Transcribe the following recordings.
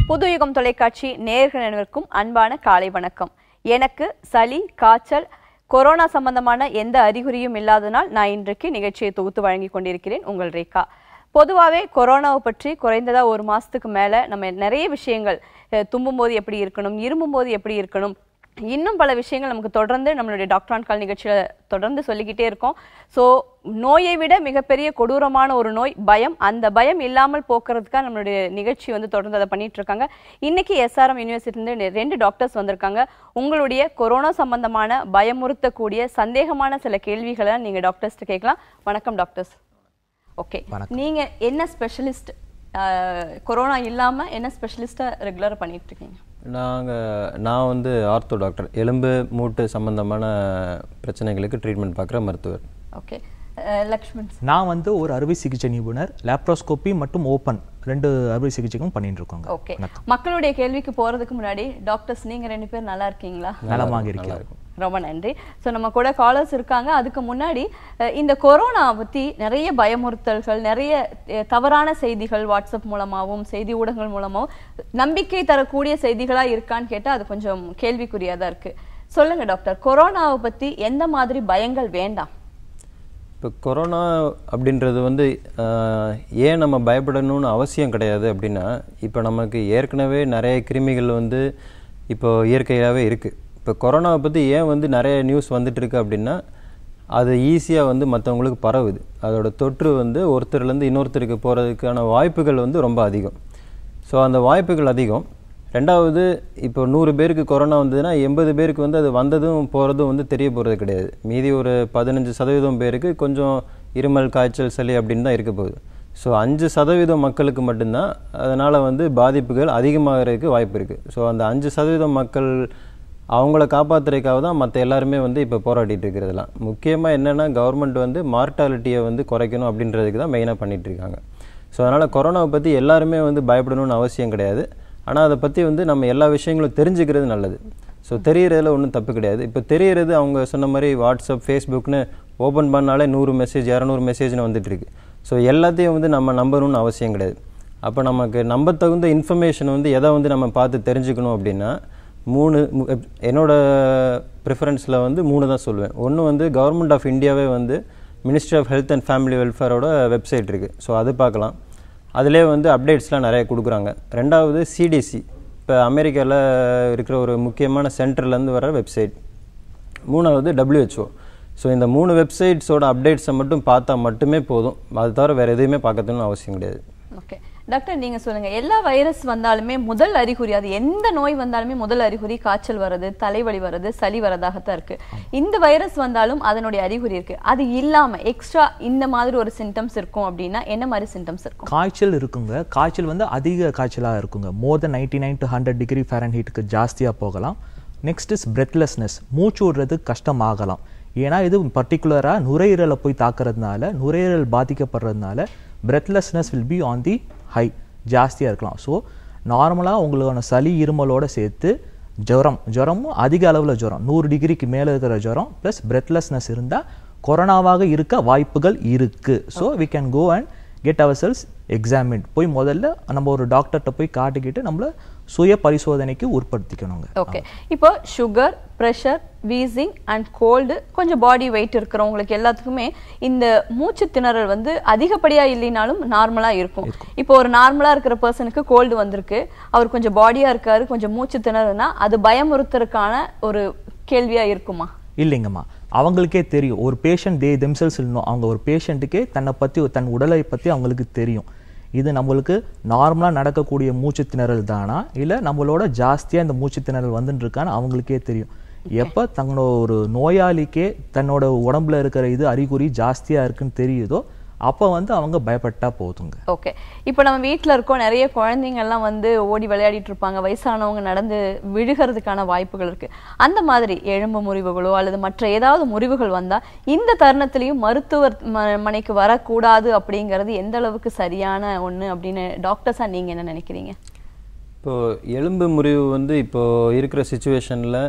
புதுயுகம் தொலைக்காட்சி நேயர்கள் அனைவருக்கும் அன்பான காலை வணக்கம் எனக்கு சளி காய்ச்சல் கொரோனா சம்பந்தமான எந்த அறிகுறியும் இல்லாதனால் நான் இன்றைக்கு நிகழ்ச்சியை தொகுத்து வழங்கி கொண்டிருக்கிறேன் உங்கள் ரேகா பொதுவாகவே கொரோனாவை பற்றி குறைந்ததா ஒரு மாசத்துக்கு மேல நம்ம நிறைய விஷயங்கள் அஹ், தும்பும் போது எப்படி இருக்கணும் இருமும் போது எப்படி இருக்கணும் இன்னும் பல விஷயங்கள் நமக்கு தொடர்ந்து நம்மளுடைய டாக்டர் ஆன் கால் நிகழ்ச்சியில தொடர்ந்து சொல்லிக்கிட்டே இருக்கோம் ஸோ நோயை விட மிகப்பெரிய கொடூரமான ஒரு நோய் பயம் அந்த பயம் இல்லாமல் போக்குறதுக்காக நம்மளுடைய நிகழ்ச்சி வந்து தொடர்ந்து அதை பண்ணிட்டு இருக்காங்க இன்னைக்கு எஸ்ஆர்எம் யூனிவர்சிட்டிலேருந்து ரெண்டு டாக்டர்ஸ் வந்திருக்காங்க உங்களுடைய கொரோனா சம்பந்தமான பயமுறுத்தக்கூடிய சந்தேகமான சில கேள்விகளை நீங்க டாக்டர்ஸ்ட்டு கேட்கலாம் வணக்கம் டாக்டர்ஸ் ஓகே நீங்க என்ன ஸ்பெஷலிஸ்ட் கொரோனா இல்லாம என்ன ஸ்பெஷலிஸ்டா ரெகுலரா பண்ணிட்டு இருக்கீங்க நாங்கள் நான் வந்து ஆர்த்தோ டாக்டர் எலும்பு மூட்டு சம்பந்தமான பிரச்சனைகளுக்கு ட்ரீட்மெண்ட் பார்க்குற மருத்துவர் ஓகே லக்ஷ்மண் நான் வந்து ஒரு அறுவை சிகிச்சை நிபுணர் லேப்ரோஸ்கோபி மற்றும் ஓப்பன் ரெண்டு அறுவை சிகிச்சைக்கும் பண்ணிட்டு இருக்கோங்க ஓகே மக்களுடைய கேள்விக்கு போறதுக்கு முன்னாடி டாக்டர்ஸ் நீங்க ரெண்டு பேர் நல்லா இருக்கீங்களா நலமாக இருக்கிறோம் ரொம்ப நன்றி ஸோ நம்ம கூட காலர்ஸ் இருக்காங்க அதுக்கு முன்னாடி அஹ், இந்த கொரோனா பத்தி நிறைய பயமுறுத்தல்கள் நிறைய அஹ், தவறான செய்திகள் வாட்ஸ்அப் மூலமாகவும் செய்தி ஊடகங்கள் மூலமாகவும் நம்பிக்கை தரக்கூடிய செய்திகளா இருக்கான்னு கேட்டா அது கொஞ்சம் கேள்விக்குறியா தான் இருக்கு சொல்லுங்க டாக்டர் கொரோனாவை பத்தி எந்த மாதிரி பயங்கள் வேண்டாம் இப்போ கொரோனா அப்படின்றது வந்து ஆஹ், ஏன் நம்ம பயப்படணும்னு அவசியம் கிடையாது அப்படின்னா இப்போ நமக்கு ஏற்கனவே நிறைய கிருமிகள் வந்து இப்போ இயற்கையாகவே இருக்குது இப்போ கொரோனாவை பற்றி ஏன் வந்து நிறைய நியூஸ் வந்துட்டு இருக்கு அப்படின்னா அது ஈஸியாக வந்து மற்றவங்களுக்கு பரவுது அதோட தொற்று வந்து ஒருத்தர்லேருந்து இன்னொருத்தருக்கு போகிறதுக்கான வாய்ப்புகள் வந்து ரொம்ப அதிகம் ஸோ அந்த வாய்ப்புகள் அதிகம் ரெண்டாவது இப்போ நூறு பேருக்கு கொரோனா வந்ததுன்னா எண்பது பேருக்கு வந்து அது வந்ததும் போகிறதும் வந்து தெரிய போகிறது கிடையாது மீதி ஒரு பதினஞ்சு சதவீதம் பேருக்கு கொஞ்சம் இருமல் காய்ச்சல் சளி அப்படின்னு தான் இருக்க போகுது ஸோ அஞ்சு சதவீதம் மக்களுக்கு மட்டும்தான் அதனால் வந்து பாதிப்புகள் அதிகமாகிறதுக்கு வாய்ப்பு இருக்குது ஸோ அந்த அஞ்சு சதவீதம் மக்கள் அவங்கள காப்பாற்றுறதுக்காக தான் மற்ற எல்லாருமே வந்து இப்போ போராடிட்டு இருக்கிறதெல்லாம் முக்கியமாக என்னென்னா கவர்மெண்ட் வந்து மார்ட்டாலிட்டியை வந்து குறைக்கணும் அப்படின்றதுக்கு தான் மெயினாக பண்ணிட்டு இருக்காங்க ஸோ அதனால் கொரோனாவை பற்றி எல்லாருமே வந்து பயப்படணும்னு அவசியம் கிடையாது ஆனால் அதை பற்றி வந்து நம்ம எல்லா விஷயங்களும் தெரிஞ்சுக்கிறது நல்லது ஸோ தெரியறதுல ஒன்றும் தப்பு கிடையாது இப்போ தெரியறது அவங்க சொன்ன மாதிரி வாட்ஸ்அப் ஃபேஸ்புக்னு ஓப்பன் பண்ணாலே நூறு மெசேஜ் இரநூறு மெசேஜ்னு வந்துட்டு இருக்கு ஸோ எல்லாத்தையும் வந்து நம்ம நம்பணும்னு அவசியம் கிடையாது அப்போ நமக்கு நம்ப தகுந்த இன்ஃபர்மேஷன் வந்து எதை வந்து நம்ம பார்த்து தெரிஞ்சுக்கணும் அப்படின்னா மூணு மு- எப்- என்னோட ப்ரிஃபரன்ஸில் வந்து மூணு தான் சொல்லுவேன் ஒன்று வந்து கவர்மெண்ட் ஆஃப் இந்தியாவே வந்து ministry of health and family வெல்ஃபேரோட வெப்சைட் இருக்குது ஸோ அது பார்க்கலாம் அதிலே வந்து அப்டேட்ஸ்லாம் நிறைய கொடுக்குறாங்க ரெண்டாவது சிடிசி இப்போ அமெரிக்காவில் இருக்கிற ஒரு முக்கியமான சென்டர்லேருந்து வர வெப்சைட் மூணாவது WHO ஸோ இந்த மூணு வெப்சைட்ஸோட அப்டேட்ஸை மட்டும் பார்த்தா மட்டுமே போதும் அது தவிர வேறு எதுவுமே பார்க்கணும்னு அவசியம் கிடையாது ஓகே டாக்டர் நீங்க சொல்லுங்க எல்லா வைரஸ் வந்தாலுமே முதல் அறிகுறி அது எந்த நோய் வந்தாலுமே முதல் அறிகுறி காய்ச்சல் வர்றது தலைவலி வர்றது சளி வரதாகத்தான் இருக்கு இந்த வைரஸ் வந்தாலும் அதனுடைய அறிகுறி இருக்கு அது இல்லாம எக்ஸ்ட்ரா இந்த மாதிரி ஒரு சிம்டம்ஸ் இருக்கும் அப்படின்னா என்ன மாதிரி சிம்டம்ஸ் இருக்கும் காய்ச்சல் இருக்குங்க காய்ச்சல் வந்து அதிக காய்ச்சலாக இருக்குங்க more than ninety nine to hundred degree ஃபேரன்ஹீட்டுக்கு ஜாஸ்தியாக போகலாம் நெக்ஸ்ட் இஸ் பிரெத்லெஸ்னஸ் மூச்சு விடுறது கஷ்டமாகலாம் ஏன்னா இது பர்டிகுலராக நுரையீரலை போய் தாக்குறதுனால நுரையீரல் பாதிக்கப்படுறதுனால breathlessness will be on the high ஜாஸ்தியாக இருக்கலாம் ஸோ நார்மலாக உங்களுக்கான சளி இருமலோட சேர்த்து ஜுரம் ஜுரமும் அதிக அளவில் ஜுரம் நூறு டிகிரிக்கு மேலே இருக்கிற ஜுரம் ப்ளஸ் பிரெத்லெஸ்னஸ் இருந்தால் கொரோனாவாக இருக்க வாய்ப்புகள் இருக்கு so we can go and get our cells examine போய் முதல்ல நம்ம ஒரு டாக்டர்கிட்ட போய் காட்டிக்கிட்டு நம்மள சுய பரிசோதனைக்கு உட்படுத்திக்கணுங்க ஓகே இப்போ sugar pressure wheezing and cold கொஞ்சம் பாடி வெயிட் இருக்கிறவங்களுக்கு எல்லாத்துக்குமே இந்த மூச்சு திணறல் வந்து அதிகப்படியா இல்லைனாலும் நார்மலா இருக்கும் இப்போ ஒரு நார்மலா இருக்கிற பர்சனுக்கு கோல்டு வந்திருக்கு அவர் கொஞ்சம் பாடியா இருக்காரு கொஞ்சம் மூச்சு திணறுனா அது பயமுறுத்தறதுக்கான ஒரு கேள்வியா இருக்குமா இல்லைங்கம்மா அவங்களுக்கே தெரியும் ஒரு பேஷண்ட் தே தெம்செல்ஸ் இல்லணும் அவங்க ஒரு பேஷண்ட்டுக்கே தன்னை பற்றி தன் உடலை பற்றி அவங்களுக்கு தெரியும் இது நம்மளுக்கு நார்மலாக நடக்கக்கூடிய மூச்சு திணறல் தானா இல்லை நம்மளோட ஜாஸ்தியாக இந்த மூச்சு திணறல் வந்துட்டு இருக்கான்னு அவங்களுக்கே தெரியும் எப்போ தங்களோட ஒரு நோயாளிக்கே தன்னோட உடம்புல இருக்கிற இது அறிகுறி ஜாஸ்தியாக இருக்குன்னு தெரியுதோ அப்போ வந்து அவங்க பயப்பட்டா போதுங்க ஓகே இப்போ நம்ம வீட்ல இருக்கோம் நிறைய குழந்தைங்க எல்லாம் வந்து ஓடி விளையாடிட்டு இருப்பாங்க வயசானவங்க நடந்து விழுகிறதுக்கான வாய்ப்புகள் இருக்கு அந்த மாதிரி எலும்பு முறிவுகளோ அல்லது மற்ற ஏதாவது முறிவுகள் வந்தா இந்த தருணத்திலையும் மருத்துவர் ம- மனைக்கு வரக்கூடாது அப்படிங்கிறது எந்த அளவுக்கு சரியான ஒண்ணு அப்படின்னு டாக்டர்ஸா நீங்க என்ன நினைக்கிறீங்க இப்போது எலும்பு முறிவு வந்து இப்போது இருக்கிற சுச்சுவேஷனில்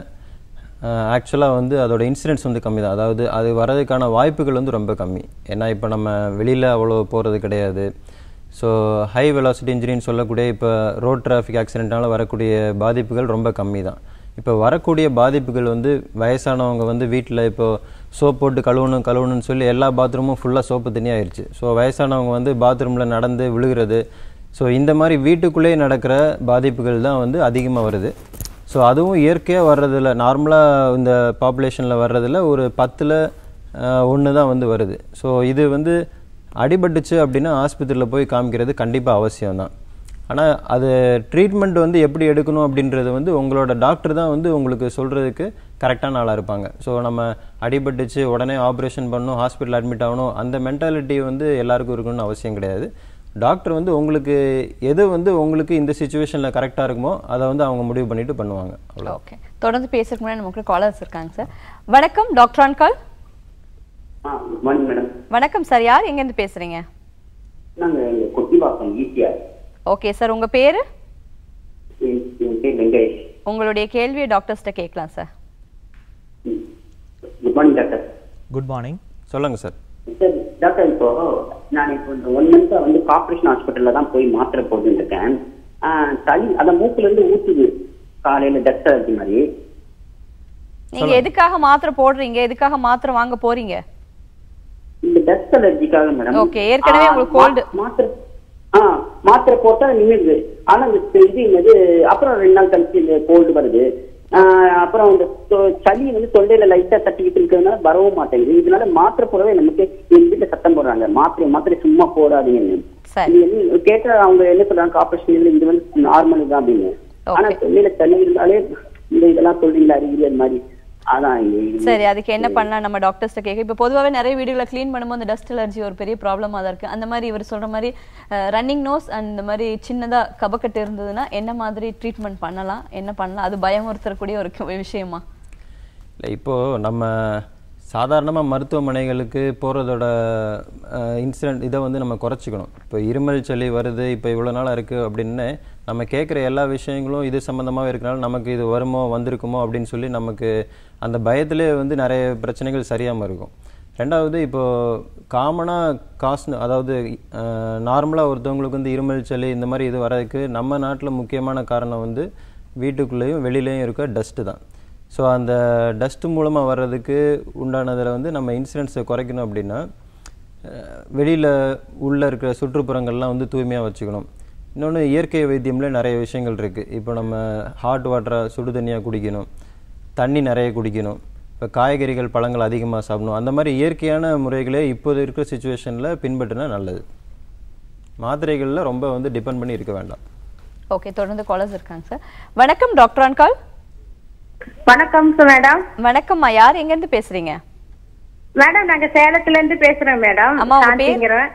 ஆக்சுவலாக வந்து அதோட இன்சிடென்ட்ஸ் வந்து கம்மி தான் அதாவது அது வர்றதுக்கான வாய்ப்புகள் வந்து ரொம்ப கம்மி ஏன்னா இப்போ நம்ம வெளியில் அவ்வளோ போகிறது கிடையாது ஸோ ஹை வெலாசிட்டி இன்ஜுரின்னு சொல்லக்கூடிய இப்போ ரோட் டிராஃபிக் ஆக்சிடென்ட்னால வரக்கூடிய பாதிப்புகள் ரொம்ப கம்மி தான் இப்போ வரக்கூடிய பாதிப்புகள் வந்து வயசானவங்க வந்து வீட்டில் இப்போ சோப் போட்டு கழுவணும் கழுவணும்னு சொல்லி எல்லா பாத்ரூமும் ஃபுல்லாக சோப்பு தண்ணி ஆயிடுச்சு ஸோ வயசானவங்க வந்து பாத்ரூமில் நடந்து விழுகிறது ஸோ இந்த மாதிரி வீட்டுக்குள்ளேயே நடக்கிற பாதிப்புகள் தான் வந்து அதிகமாக வருது ஸோ அதுவும் இயற்கையாக வர்றதில்ல நார்மலாக இந்த பாப்புலேஷனில் வர்றதில் ஒரு பத்தில் ஒன்று தான் வந்து வருது ஸோ இது வந்து அடிபட்டுச்சு அப்படின்னா ஆஸ்பத்திரியில் போய் காமிக்கிறது கண்டிப்பாக அவசியம் தான் ஆனால் அது ட்ரீட்மெண்ட் வந்து எப்படி எடுக்கணும் அப்படின்றது வந்து உங்களோட டாக்டர் தான் வந்து உங்களுக்கு சொல்கிறதுக்கு கரெக்டான ஆளாக இருப்பாங்க ஸோ நம்ம அடிபட்டுச்சு உடனே ஆப்ரேஷன் பண்ணணும் ஹாஸ்பிட்டல் அட்மிட் ஆகணும் அந்த மென்டாலிட்டி வந்து எல்லாருக்கும் இருக்கணும்னு அவசியம் கிடையாது டாக்டர் வந்து உங்களுக்கு எது வந்து உங்களுக்கு இந்த சுச்சுவேஷனில் கரெக்டாக இருக்குமோ அதை வந்து அவங்க முடிவு பண்ணிட்டு பண்ணுவாங்க அவ்வளோ ஓகே தொடர்ந்து பேசுறதுக்கு முன்னாடி நமக்கு காலர்ஸ் இருக்காங்க சார் வணக்கம் doctor on call ah good morning madam வணக்கம் சார் யார் எங்கேருந்து பேசுறீங்க நாங்கள் இங்கே கொட்டிவாக்கம் ஈசிஆர் ஓகே சார் உங்க பேரு என் பேர் வெங்கடேஷ் உங்களுடைய கேள்வியை டாக்டர்ஸ்ட்ட கேட்கலாம் sir good morning doctor good morning சொல்லுங்கள் சார் சார் டாக்டர் இப்போ நான் இப்போ இந்த ஒன் மந்த்தாக வந்து கார்பரேஷன் ஹாஸ்பிட்டலில் தான் போய் மாத்திரை போட்டுன்னு இருக்கேன் ஆ, சளி அந்த மூக்குலேருந்து ஊற்றுது காலையில் டஸ்ட் அலர்ஜி மாதிரி நீங்க எதுக்காக மாத்திரை போடுறீங்க எதுக்காக மாத்திரை வாங்க போறீங்க இந்த டஸ்ட் அலர்ஜிக்காக மேடம் Okay, ஏற்கனவே ஆ, உங்களுக்கு cold. மா- மாத்திரை ஆ மாத்திரை போட்டா நின்றுது ஆனா இந்த இது என்னது அப்புறம் ரெண்டு நாள் கழிச்சு இந்த கோல்டு வருது ஆ, அப்புறம் இந்த தொ- சளி வந்து தொண்டையில லைட்டா தட்டிக்கிட்டு இருக்கிறதுனால வரவும் மாட்டேங்குது இதனால மாத்திரை போடவே நமக்கு எங்க வீட்டுல சத்தம் போடுறாங்க மாத்திரை மாத்திரை சும்மா போடாதீங்கன்னு சரி இது என்ன- கேட்டா அவங்க என்ன சொல்றாங்க ஆபரேஷன் இது வந்து நார்மல் தான் அப்படின்னு ஆனா Okay. தொண்டையில தண்ணி இருந்தாலே இந்த இதெல்லாம் சொல்றீங்களா அறிகுறி அது மாதிரி அதான் இது- சரி அதுக்கு என்ன பண்ணலாம் நம்ம டாக்டர்ஸ்ட்ட கேட்க இப்போ பொதுவாகவே நிறைய வீடுகளை க்ளீன் பண்ணும்போது அந்த டஸ்ட் அலர்ஜி ஒரு பெரிய ப்ராப்ளமாக தான் இருக்கு அந்த மாதிரி இவர் சொல்ற மாதிரி ரன்னிங் நோஸ் அண்ட் இந்த மாதிரி சின்னதா கபக்கட்டு இருந்ததுன்னா என்ன மாதிரி ட்ரீட்மெண்ட் பண்ணலாம் என்ன பண்ணலாம் அது பயமுறுத்தக்கூடிய ஒரு கு- விஷயமா இல்லை இப்போது நம்ம சாதாரணமாக மருத்துவமனைகளுக்கு போகிறதோட இன்சிடென்ட் இதை வந்து நம்ம குறைச்சிக்கணும் இப்போ இருமல் சளி வருது இப்போ இவ்வளோ நாளாக இருக்குது அப்படின்னு நம்ம கேட்குற எல்லா விஷயங்களும் இது சம்மந்தமாக இருக்கனால நமக்கு இது வருமோ வந்திருக்குமோ அப்படின்னு சொல்லி நமக்கு அந்த பயத்திலே வந்து நிறைய பிரச்சனைகள் சரியாமல் இருக்கும் ரெண்டாவது இப்போது காமனாக காசு அதாவது நார்மலாக ஒருத்தவங்களுக்கு வந்து இருமல் சளி இந்த மாதிரி இது வர்றதுக்கு நம்ம நாட்டில் முக்கியமான காரணம் வந்து வீட்டுக்குள்ளேயும் வெளியிலையும் இருக்க டஸ்ட்டு தான் ஸோ அந்த டஸ்ட் மூலமாக வர்றதுக்கு உண்டானதில் வந்து நம்ம இன்சிடென்ட்ஸை குறைக்கணும் அப்படின்னா வெளியில் உள்ளே இருக்கிற சுற்றுப்புறங்கள்லாம் வந்து தூய்மையாக வச்சுக்கணும் இன்னொன்று இயற்கை வைத்தியம்ல நிறைய விஷயங்கள் இருக்குது இப்போ நம்ம ஹாட் வாட்டரை சுடு தண்ணியாக குடிக்கணும் தண்ணி நிறைய குடிக்கணும் இப்போ காய்கறிகள் பழங்கள் அதிகமாக சாப்பிடணும் அந்த மாதிரி இயற்கையான முறைகளே இப்போது இருக்கிற சுச்சுவேஷனில் பின்பற்றினா நல்லது மாத்திரைகளில் ரொம்ப வந்து டிபெண்ட் பண்ணி இருக்க வேண்டாம் ஓகே தொடர்ந்து காலர்ஸ் இருக்காங்க சார் வணக்கம் டாக்டர் ஆன்கால் வணக்கம் சார் மேடம் வணக்கம்மா யார் எங்கேருந்து பேசுறீங்க மேடம் நாங்க சேலத்துல இருந்து பேசுறோம் மேடம் அம்மா, உங்க பேர்? சாந்திங்கிறேன்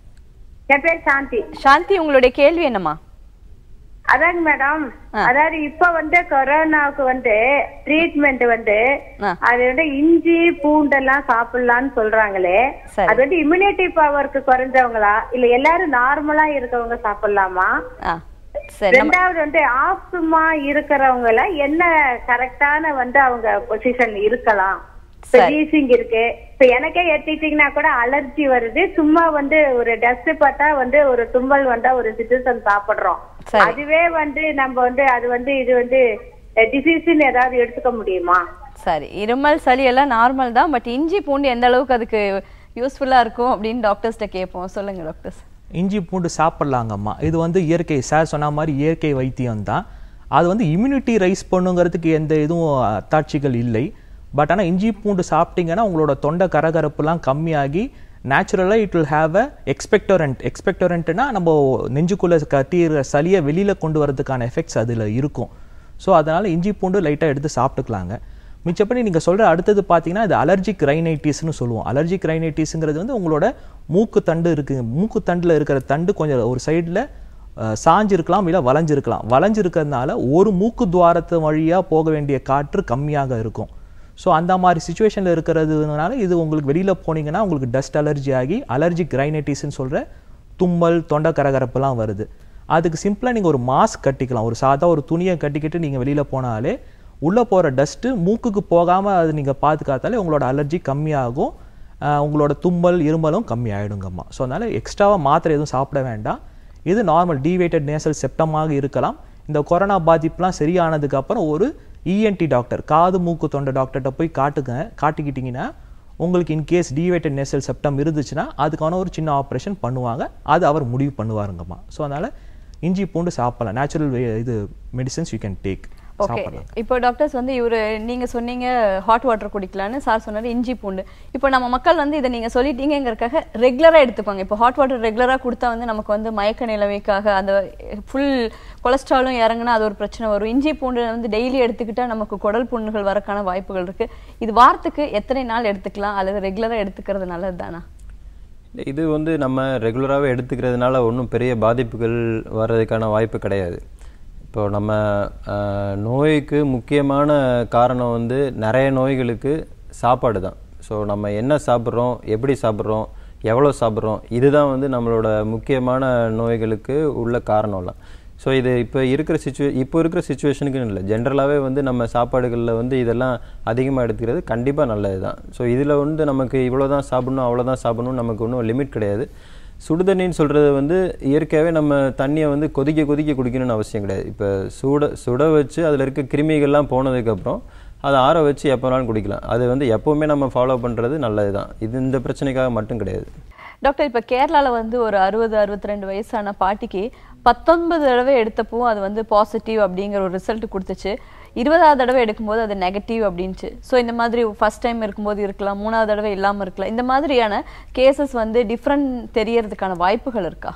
என் பேர் சாந்தி சாந்தி உங்களுடைய கேள்வி என்னம்மா அதாங்க மேடம் ஆ. அதாவது இப்ப வந்து கொரோனாவுக்கு வந்து ட்ரீட்மெண்ட் வந்து ஆ. அது வந்து இஞ்சி பூண்டெல்லாம் சாப்பிடலாம்னு சொல்றாங்களே சரி. அது வந்து இம்யூனிட்டி பவருக்கு குறைஞ்சவங்களா இல்ல எல்லாரும் நார்மலா இருக்கவங்க சாப்பிடலாமா ஆ சரி நம்ம ரெண்டாவது வந்து ஆஸ்துமா இருக்கிறவங்கள என்ன கரெக்டான வந்து அவங்க பொசிஷன் இருக்கலாம் இப்ப சரி. வீசிங் இருக்கு இப்ப எனக்கே எடுத்துக்கிட்டீங்கன்னா கூட அலர்ஜி வருது சும்மா வந்து ஒரு டஸ்ட் பார்த்தா வந்து ஒரு தும்மல் வந்தா ஒரு சிட்டிசன் சாப்பிடுறோம் சரி. அதுவே வந்து நம்ம வந்து அது வந்து இது வந்து டிசீஸ்ன்னு ஏதாவது எடுத்துக்க முடியுமா சரி இருமல் சளி எல்லாம் நார்மல் தான் பட் இஞ்சி பூண்டு எந்த அளவுக்கு அதுக்கு யூஸ்ஃபுல்லா இருக்கும் அப்படின்னு டாக்டர்ஸ்ட்ட கேட்போம் சொல்லுங்க டாக்டர்ஸ் இஞ்சி பூண்டு சாப்பிட்லாங்கம்மா இது வந்து இயற்கை சார் சொன்ன மாதிரி இயற்கை வைத்தியம் தான் அது வந்து இம்யூனிட்டி ரைஸ் பண்ணுங்கிறதுக்கு எந்த இதுவும் அத்தாட்சிகள் இல்லை பட் ஆனால் இஞ்சி பூண்டு சாப்பிட்டீங்கன்னா உங்களோட தொண்டை கரகரப்புலாம் கம்மியாகி நேச்சுரலாக it will have a expectorant எக்ஸ்பெக்டோரண்ட்னா நம்ம நெஞ்சுக்குள்ளே கட்டிற சளியை வெளியில் கொண்டு வரதுக்கான எஃபெக்ட்ஸ் அதில் இருக்கும் ஸோ அதனால் இஞ்சி பூண்டு லைட்டாக எடுத்து சாப்பிட்டுக்கலாங்க மிச்சப்படி நீங்கள் சொல்கிற அடுத்தது பார்த்தீங்கன்னா இது அலர்ஜிக் ரைனைட்டிஸ்னு சொல்லுவோம் அலர்ஜிக் ரைனைட்டிஸ்ங்கிறது வந்து உங்களோட மூக்கு தண்டு இருக்கு மூக்கு தண்டில் இருக்கிற தண்டு கொஞ்சம் ஒரு சைடில் சாஞ்சிருக்கலாம் இல்லை வளைஞ்சிருக்கலாம் வளைஞ்சிருக்கிறதுனால ஒரு மூக்கு துவாரத்து வழியாக போக வேண்டிய காற்று கம்மியாக இருக்கும் ஸோ அந்த மாதிரி சுச்சுவேஷனில் இருக்கிறதுனால இது உங்களுக்கு வெளியில் போனீங்கன்னா உங்களுக்கு டஸ்ட் அலர்ஜி ஆகி அலர்ஜிக் ரைனைட்டிஸ்ன்னு சொல்கிற தும்மல் தொண்டை கரகரப்புலாம் வருது அதுக்கு சிம்பிளாக நீங்கள் ஒரு மாஸ்க் கட்டிக்கலாம் ஒரு சாதா ஒரு துணியை கட்டிக்கிட்டு நீங்கள் வெளியில் போனாலே உள்ளே போகிற டஸ்ட்டு மூக்குக்கு போகாமல் அது நீங்கள் பாதுகாத்தாலே உங்களோட அலர்ஜி கம்மியாகும் ஆஹ் உங்களோட தும்மல் இருமலும் கம்மி ஆகிடுங்கம்மா ஸோ அதனால் எக்ஸ்ட்ராவாக மாத்திரை எதுவும் சாப்பிட வேண்டாம் இது நார்மல் டீவேட்டட் நேசல் செப்டமாக இருக்கலாம் இந்த கொரோனா பாதிப்புலாம் சரியானதுக்கு அப்புறம் ஒரு இஎன்டி டாக்டர் காது மூக்கு தொண்டை டாக்டர்கிட்ட போய் காட்டுங்க காட்டிக்கிட்டிங்கன்னா உங்களுக்கு இன்கேஸ் டீவேட்டட் நேசல் செப்டம் இருந்துச்சுன்னா அதுக்கான ஒரு சின்ன ஆப்ரேஷன் பண்ணுவாங்க அது அவர் முடிவு பண்ணுவாருங்கம்மா ஸோ அதனால் இஞ்சி பூண்டு சாப்பிடலாம் நேச்சுரல் இது medicines you can take okay சாப்பிடலாம் இப்போ டாக்டர்ஸ் வந்து இவரு நீங்க சொன்னீங்க ஹாட் வாட்டர் குடிக்கலாம்னு சார் சொன்னாரு இஞ்சி பூண்டு இப்போ நம்ம மக்கள் வந்து இதை நீங்க சொல்லிட்டீங்கிறதுக்காக ரெகுலரா எடுத்துப்பாங்க இப்போ ஹாட் வாட்டர் ரெகுலரா கொடுத்தா வந்து நமக்கு வந்து மயக்க நிலைமைக்காக அந்த ஃபுல் கொலஸ்ட்ராலும் இறங்குனா அது ஒரு பிரச்சனை வரும் இஞ்சி பூண்டு வந்து டெய்லி எடுத்துக்கிட்டா நமக்கு குடல் புண்ணுகள் வரக்கான வாய்ப்புகள் இருக்கு இது வாரத்துக்கு எத்தனை நாள் எடுத்துக்கலாம் அல்லது ரெகுலரா எடுத்துக்கிறது நல்லது தானா இது வந்து நம்ம ரெகுலராகவே எடுத்துக்கிறதுனால ஒன்றும் பெரிய பாதிப்புகள் வர்றதுக்கான வாய்ப்பு கிடையாது இப்போ நம்ம ஆஹ், நோய்க்கு முக்கியமான காரணம் வந்து நிறைய நோய்களுக்கு சாப்பாடு தான் ஸோ நம்ம என்ன சாப்பிட்றோம் எப்படி சாப்பிட்றோம் எவ்வளோ சாப்பிட்றோம் இதுதான் வந்து நம்மளோட முக்கியமான நோய்களுக்கு உள்ள காரணம்லாம் ஸோ இது இப்போ இருக்கிற சுச்சுவே இப்போ இருக்கிற சுச்சுவேஷனுக்குன்னு இல்லை ஜென்ரலாகவே வந்து நம்ம சாப்பாடுகளில் வந்து இதெல்லாம் அதிகமாக எடுத்துக்கிறது கண்டிப்பாக நல்லது தான் ஸோ இதில் வந்து நமக்கு இவ்வளோ தான் சாப்பிடணும் அவ்வளோ தான் சாப்பிடணும் நமக்கு ஒன்றும் லிமிட் கிடையாது சுடுதண்ணின்னு சொல்கிறது வந்து இயற்கையாகவே நம்ம தண்ணியை வந்து கொதிக்க கொதிக்க குடிக்கணும்னு அவசியம் கிடையாது இப்போ சுட சுட வச்சு அதில் இருக்க கிருமிகள்லாம் போனதுக்கப்புறம் அதை ஆற வச்சு எப்போ வேணாலும் குடிக்கலாம் அது வந்து எப்போவுமே நம்ம ஃபாலோ பண்ணுறது நல்லது தான் இது இந்த பிரச்சனைக்காக மட்டும் கிடையாது டாக்டர் இப்ப கேரளால வந்து ஒரு அறுபது அறுபத்தி ரெண்டு வயசான பாட்டிக்கு பத்தொன்பது தடவை எடுத்தப்போ அது வந்து பாசிட்டிவ் அப்படிங்கிற ஒரு ரிசல்ட் கொடுத்துச்சு இருபதாவது தடவை எடுக்கும்போது அது நெகட்டிவ் அப்படின்ச்சு ஸோ இந்த மாதிரி ஃபர்ஸ்ட் டைம் இருக்கும்போது இருக்கலாம் மூணாவது தடவை இல்லாம இருக்கலாம் இந்த மாதிரியான கேசஸ் வந்து டிஃப்ரெண்ட் தெரியறதுக்கான வாய்ப்புகள் இருக்கா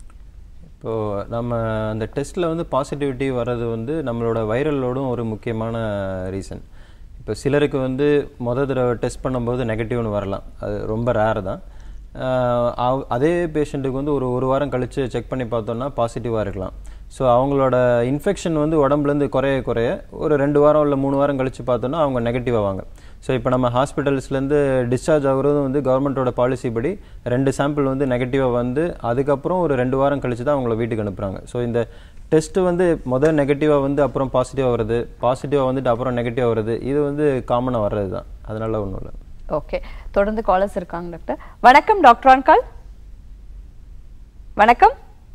இப்போது நம்ம அந்த டெஸ்ட்டில் வந்து பாசிட்டிவிட்டி வர்றது வந்து நம்மளோட வைரல் லோடும் ஒரு முக்கியமான ரீசன் இப்போ சிலருக்கு வந்து முத தடவை டெஸ்ட் பண்ணும்போது நெகட்டிவ்னு வரலாம் அது ரொம்ப ரேர் தான் ஆஹ் அவ- அதே பேஷண்ட்டுக்கு வந்து ஒரு ஒரு வாரம் கழித்து செக் பண்ணி பார்த்தோம்னா பாசிட்டிவாக இருக்கலாம் ஸோ அவங்களோட இன்ஃபெக்ஷன் வந்து உடம்புலேருந்து குறைய குறைய ஒரு ரெண்டு வாரம் இல்லை மூணு வாரம் கழித்து பார்த்தோன்னா அவங்க நெகட்டிவ் ஆவாங்க ஸோ இப்போ நம்ம ஹாஸ்பிட்டல்ஸ்லேருந்து டிஸ்சார்ஜ் ஆகுறதும் வந்து கவர்மெண்ட்டோட பாலிசி படி ரெண்டு சாம்பிள் வந்து நெகட்டிவாக வந்து அதுக்கப்புறம் ஒரு ரெண்டு வாரம் கழிச்சு தான் அவங்கள வீட்டுக்கு அனுப்புகிறாங்க ஸோ இந்த டெஸ்ட்டு வந்து முதல் நெகட்டிவாக வந்து அப்புறம் பாசிட்டிவாக வருது பாசிட்டிவாக வந்துட்டு அப்புறம் நெகட்டிவாக வருது இது வந்து காமனாக வர்றது தான் அதனால ஒன்றும் இல்லை ஓகே தொடர்ந்து காலர்ஸ் இருக்காங்க டாக்டர் வணக்கம் டாக்டர் ஆன் கால் வணக்கம்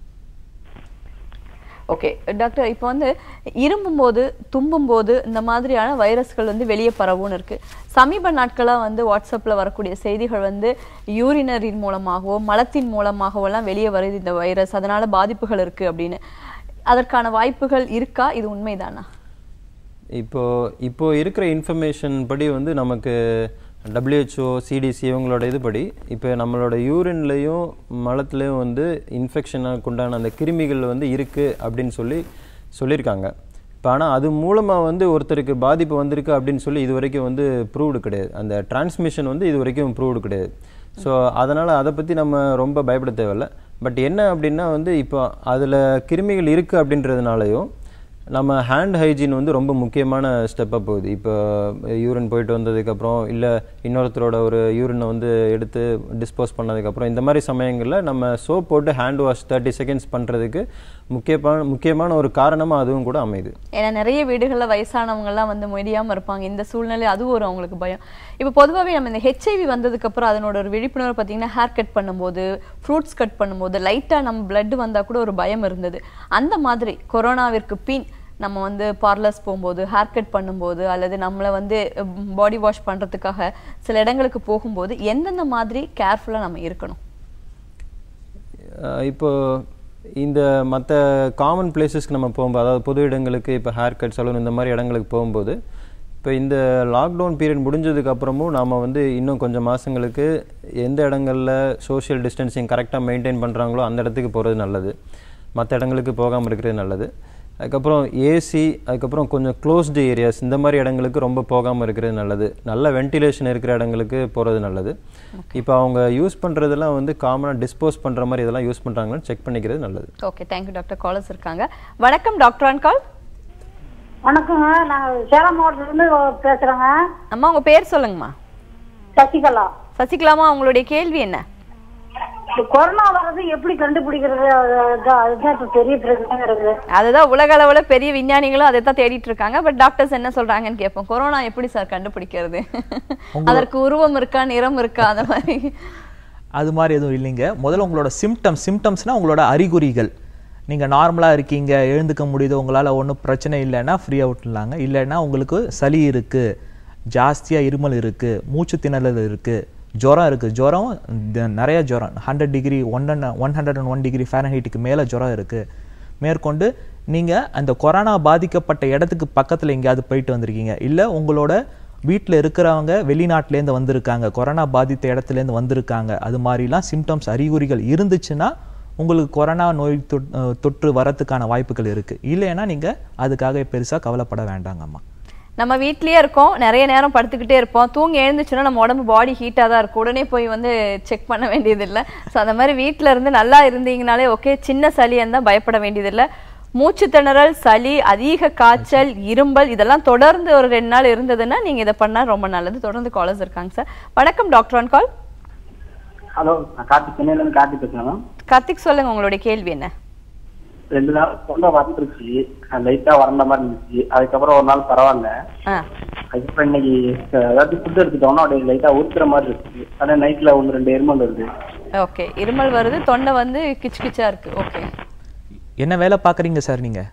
ஓகே டாக்டர் இப்போ வந்து இருமும் போது தும்பும் போது இந்த மாதிரியான வைரஸ்கள் வந்து வெளியே பரவும்னு இருக்கு சமீப நாட்களா வந்து வாட்ஸ்அப்ல வரக்கூடிய செய்திகள் வந்து யூரினரின் மூலமாகவோ மலத்தின் மூலமாகவோ எல்லாம் வெளியே வருது இந்த வைரஸ் அதனால பாதிப்புகள் இருக்கு அப்படின்னு அதற்கான வாய்ப்புகள் இருக்கா இது உண்மைதானா இப்போ இப்போ இருக்கிற இன்ஃபர்மேஷன் படி வந்து நமக்கு WHO சிடிசி இவங்களோட இதுபடி இப்போ நம்மளோட யூரின்லேயும் மலத்துலேயும் வந்து இன்ஃபெக்ஷனுக்கு உண்டான அந்த கிருமிகள் வந்து இருக்குது அப்படின்னு சொல்லி சொல்லியிருக்காங்க இப்போ ஆனால் அது மூலமாக வந்து ஒருத்தருக்கு பாதிப்பு வந்திருக்கு அப்படின்னு சொல்லி இது வரைக்கும் வந்து ப்ரூவ்டு கிடையாது அந்த டிரான்ஸ்மிஷன் வந்து இது வரைக்கும் ப்ரூவ்டு கிடையாது ஸோ அதனால் அதை பற்றி நம்ம ரொம்ப பயப்பட தேவையில்ல பட் என்ன அப்படின்னா வந்து இப்போ அதில் கிருமிகள் இருக்குது அப்படின்றதுனாலையும் நம்ம ஹேண்ட் ஹைஜீன் வந்து ரொம்ப முக்கியமான ஸ்டெப்பாக போகுது இப்போ யூரின் போயிட்டு வந்ததுக்கப்புறம் இல்லை இன்னொருத்தரோட ஒரு யூரினை வந்து எடுத்து டிஸ்போஸ் பண்ணதுக்கப்புறம் இந்த மாதிரி சமயங்களில் நம்ம சோப் போட்டு ஹேண்ட் வாஷ் தேர்ட்டி செகண்ட்ஸ் பண்ணுறதுக்கு முக்கியமான முக்கியமான ஒரு காரணமாக அதுவும் கூட அமையுது ஏன்னா நிறைய வீடுகளில் வயசானவங்க எல்லாம் வந்து முடியாம இருப்பாங்க இந்த சூழ்நிலை அது ஒரு அவங்களுக்கு பயம் இப்போ பொதுவாகவே நம்ம இந்த ஹெச்ஐவி வந்ததுக்கு அப்புறம் அதனோட ஒரு விழிப்புணர்வு பார்த்தீங்கன்னா ஹேர் கட் பண்ணும்போது ஃப்ரூட்ஸ் கட் பண்ணும்போது லைட்டா நம்ம பிளட் வந்தா கூட ஒரு பயம் இருந்தது அந்த மாதிரி கொரோனாவிற்கு பின் நம்ம வந்து பார்லர்ஸ் போகும்போது ஹேர் கட் பண்ணும்போது அல்லது நம்மளை வந்து பாடி வாஷ் பண்றதுக்காக சில இடங்களுக்கு போகும்போது எந்தெந்த மாதிரி கேர்ஃபுல்லா நம்ம இருக்கணும் அஹ் இப்போ இந்த மற்ற காமன் பிளேசஸ்க்கு நம்ம போகும்போது அதாவது பொது இடங்களுக்கு இப்போ ஹேர் கட் சலூன் இந்த மாதிரி இடங்களுக்கு போகும்போது இப்போ இந்த லாக்டவுன் பீரியட் முடிஞ்சதுக்கு அப்புறமும் நாம் வந்து இன்னும் கொஞ்சம் மாதங்களுக்கு எந்த இடங்களில் சோஷியல் டிஸ்டன்சிங் கரெக்டாக மெயின்டைன் பண்ணுறாங்களோ அந்த இடத்துக்கு போகிறது நல்லது மற்ற இடங்களுக்கு போகாமல் இருக்கிறது நல்லது அதுக்கப்புறம் ஏசி அதுக்கப்புறம் கொஞ்சம் க்ளோஸ்டு ஏரியாஸ் இந்த மாதிரி இடங்களுக்கு ரொம்ப போகாமல் இருக்கிறது நல்லது நல்ல வென்டிலேஷன் இருக்கிற இடங்களுக்கு போகிறது நல்லது இப்போ அவங்க யூஸ் பண்ணுறதெல்லாம் வந்து காமனாக டிஸ்போஸ் பண்ணுற மாதிரி இதெல்லாம் யூஸ் பண்ணுறாங்கன்னு செக் பண்ணிக்கிறது நல்லது ஓகே தேங்க்யூ டாக்டர் காலர்ஸ் இருக்காங்க வணக்கம் டாக்டர் ஆன் கால் வணக்கங்க நான் சேலம் மாவட்டத்துல இருந்து பேசுறேங்க அம்மா உங்க பேர் சொல்லுங்கம்மா சசிகலா சசிகலாமா உங்களுடைய கேள்வி என்ன இந்த கொரோனா வர்றது எப்படி கண்டுபிடிக்கிறது அது- அது- அதுதான் இப்ப பெரிய பிரச்சனை இருக்குது அதுதான் உலக அளவுல பெரிய விஞ்ஞானிகளும் அதை தான் தேடிட்டு இருக்காங்க பட் டாக்டர்ஸ் என்ன சொல்றாங்கன்னு கேட்போம் கொரோனா எப்படி சார் கண்டுபிடிக்கிறது அதற்கு உருவம் இருக்கா நிறம் இருக்கா அந்த மாதிரி அது மாதிரி எதுவும் இல்லைங்க முதல்ல உங்களோட சிம்டம் சிம்டம்ஸ்னா உங்களோட அறிகுறிகள் நீங்கள் நார்மலாக இருக்கீங்க எழுந்துக்க முடியுது உங்களால் ஒன்றும் பிரச்சனை இல்லைன்னா ஃப்ரீயாக விட்டுலாங்க இல்லைன்னா உங்களுக்கு சளி இருக்குது ஜாஸ்தியாக இருமல் இருக்குது மூச்சு திணறல் இருக்குது ஜுரம் இருக்குது ஜுரம் த- நிறைய ஜுரம் hundred degree one one hundred and one degree ஃபேரன்ஹீட்டுக்கு மேலே ஜுரம் இருக்குது மேற்கொண்டு நீங்கள் அந்த கொரோனா பாதிக்கப்பட்ட இடத்துக்கு பக்கத்தில் எங்கேயாவது போயிட்டு வந்திருக்கீங்க இல்லை உங்களோட வீட்டில் இருக்கிறவங்க வெளிநாட்டிலேருந்து வந்திருக்காங்க கொரோனா பாதித்த இடத்துலேருந்து வந்திருக்காங்க அது மாதிரிலாம் சிம்டம்ஸ் அறிகுறிகள் இருந்துச்சுன்னா உங்களுக்கு கொரோனா நோய் தொட்- அஹ் தொற்று வரத்துக்கான வாய்ப்புகள் இருக்குது இல்லைன்னா நீங்கள் அதுக்காக பெருசாக கவலைப்பட வேண்டாங்கம்மா நம்ம வீட்லயே இருக்கோம் நிறைய நேரம் படுத்துக்கிட்டே இருப்போம் தூங்கி எழுந்துச்சுன்னா நம்ம உடம்பு பாடி ஹீட்டாக தான் இருக்கும் உடனே போய் வந்து செக் பண்ண வேண்டியதில்லை ஸோ அந்த மாதிரி வீட்ல இருந்து நல்லா இருந்தீங்கனாலே ஓகே சின்ன சளி இருந்தால் பயப்பட வேண்டியதில்லை மூச்சு திணறல் சளி அதிக காய்ச்சல் இரும்பல் இதெல்லாம் தொடர்ந்து ஒரு ரெண்டு நாள் இருந்ததுன்னா நீங்க இதை பண்ணா ரொம்ப நல்லது தொடர்ந்து காலர்ஸ் இருக்காங்க சார் வணக்கம் டாக்டர் ஆன் கால் ஹலோ நான் கார்த்திக் சென்னையில இருந்து கார்த்திக் பேசுறேன் மேம் கார்த்திக் சொல்லுங்க உங்களுடைய கேள்வி என்ன ரெண்டு நாள் தொண்டை வந்துருச்சு லைட்டா வறண்ட மாதிரி இருந்துச்சு அதுக்கப்புறம் ஒரு நாள் பரவாயில்ல ஆ அதுக்கப்புறம் இன்னைக்கு அஹ், ஏதாச்சும் ஃபுட் எடுத்துட்டோம்னா அப்படியே லைட்டா ஊத்துற மாதிரி இருக்கு ஆனா நைட்ல ஒன்று ரெண்டு எருமல் வருது ஓகே இருமல் வருது தொண்டை வந்து கிச்சு கிச்சா இருக்கு ஓகே என்ன வேலை பார்க்குறீங்க சார் நீங்கள்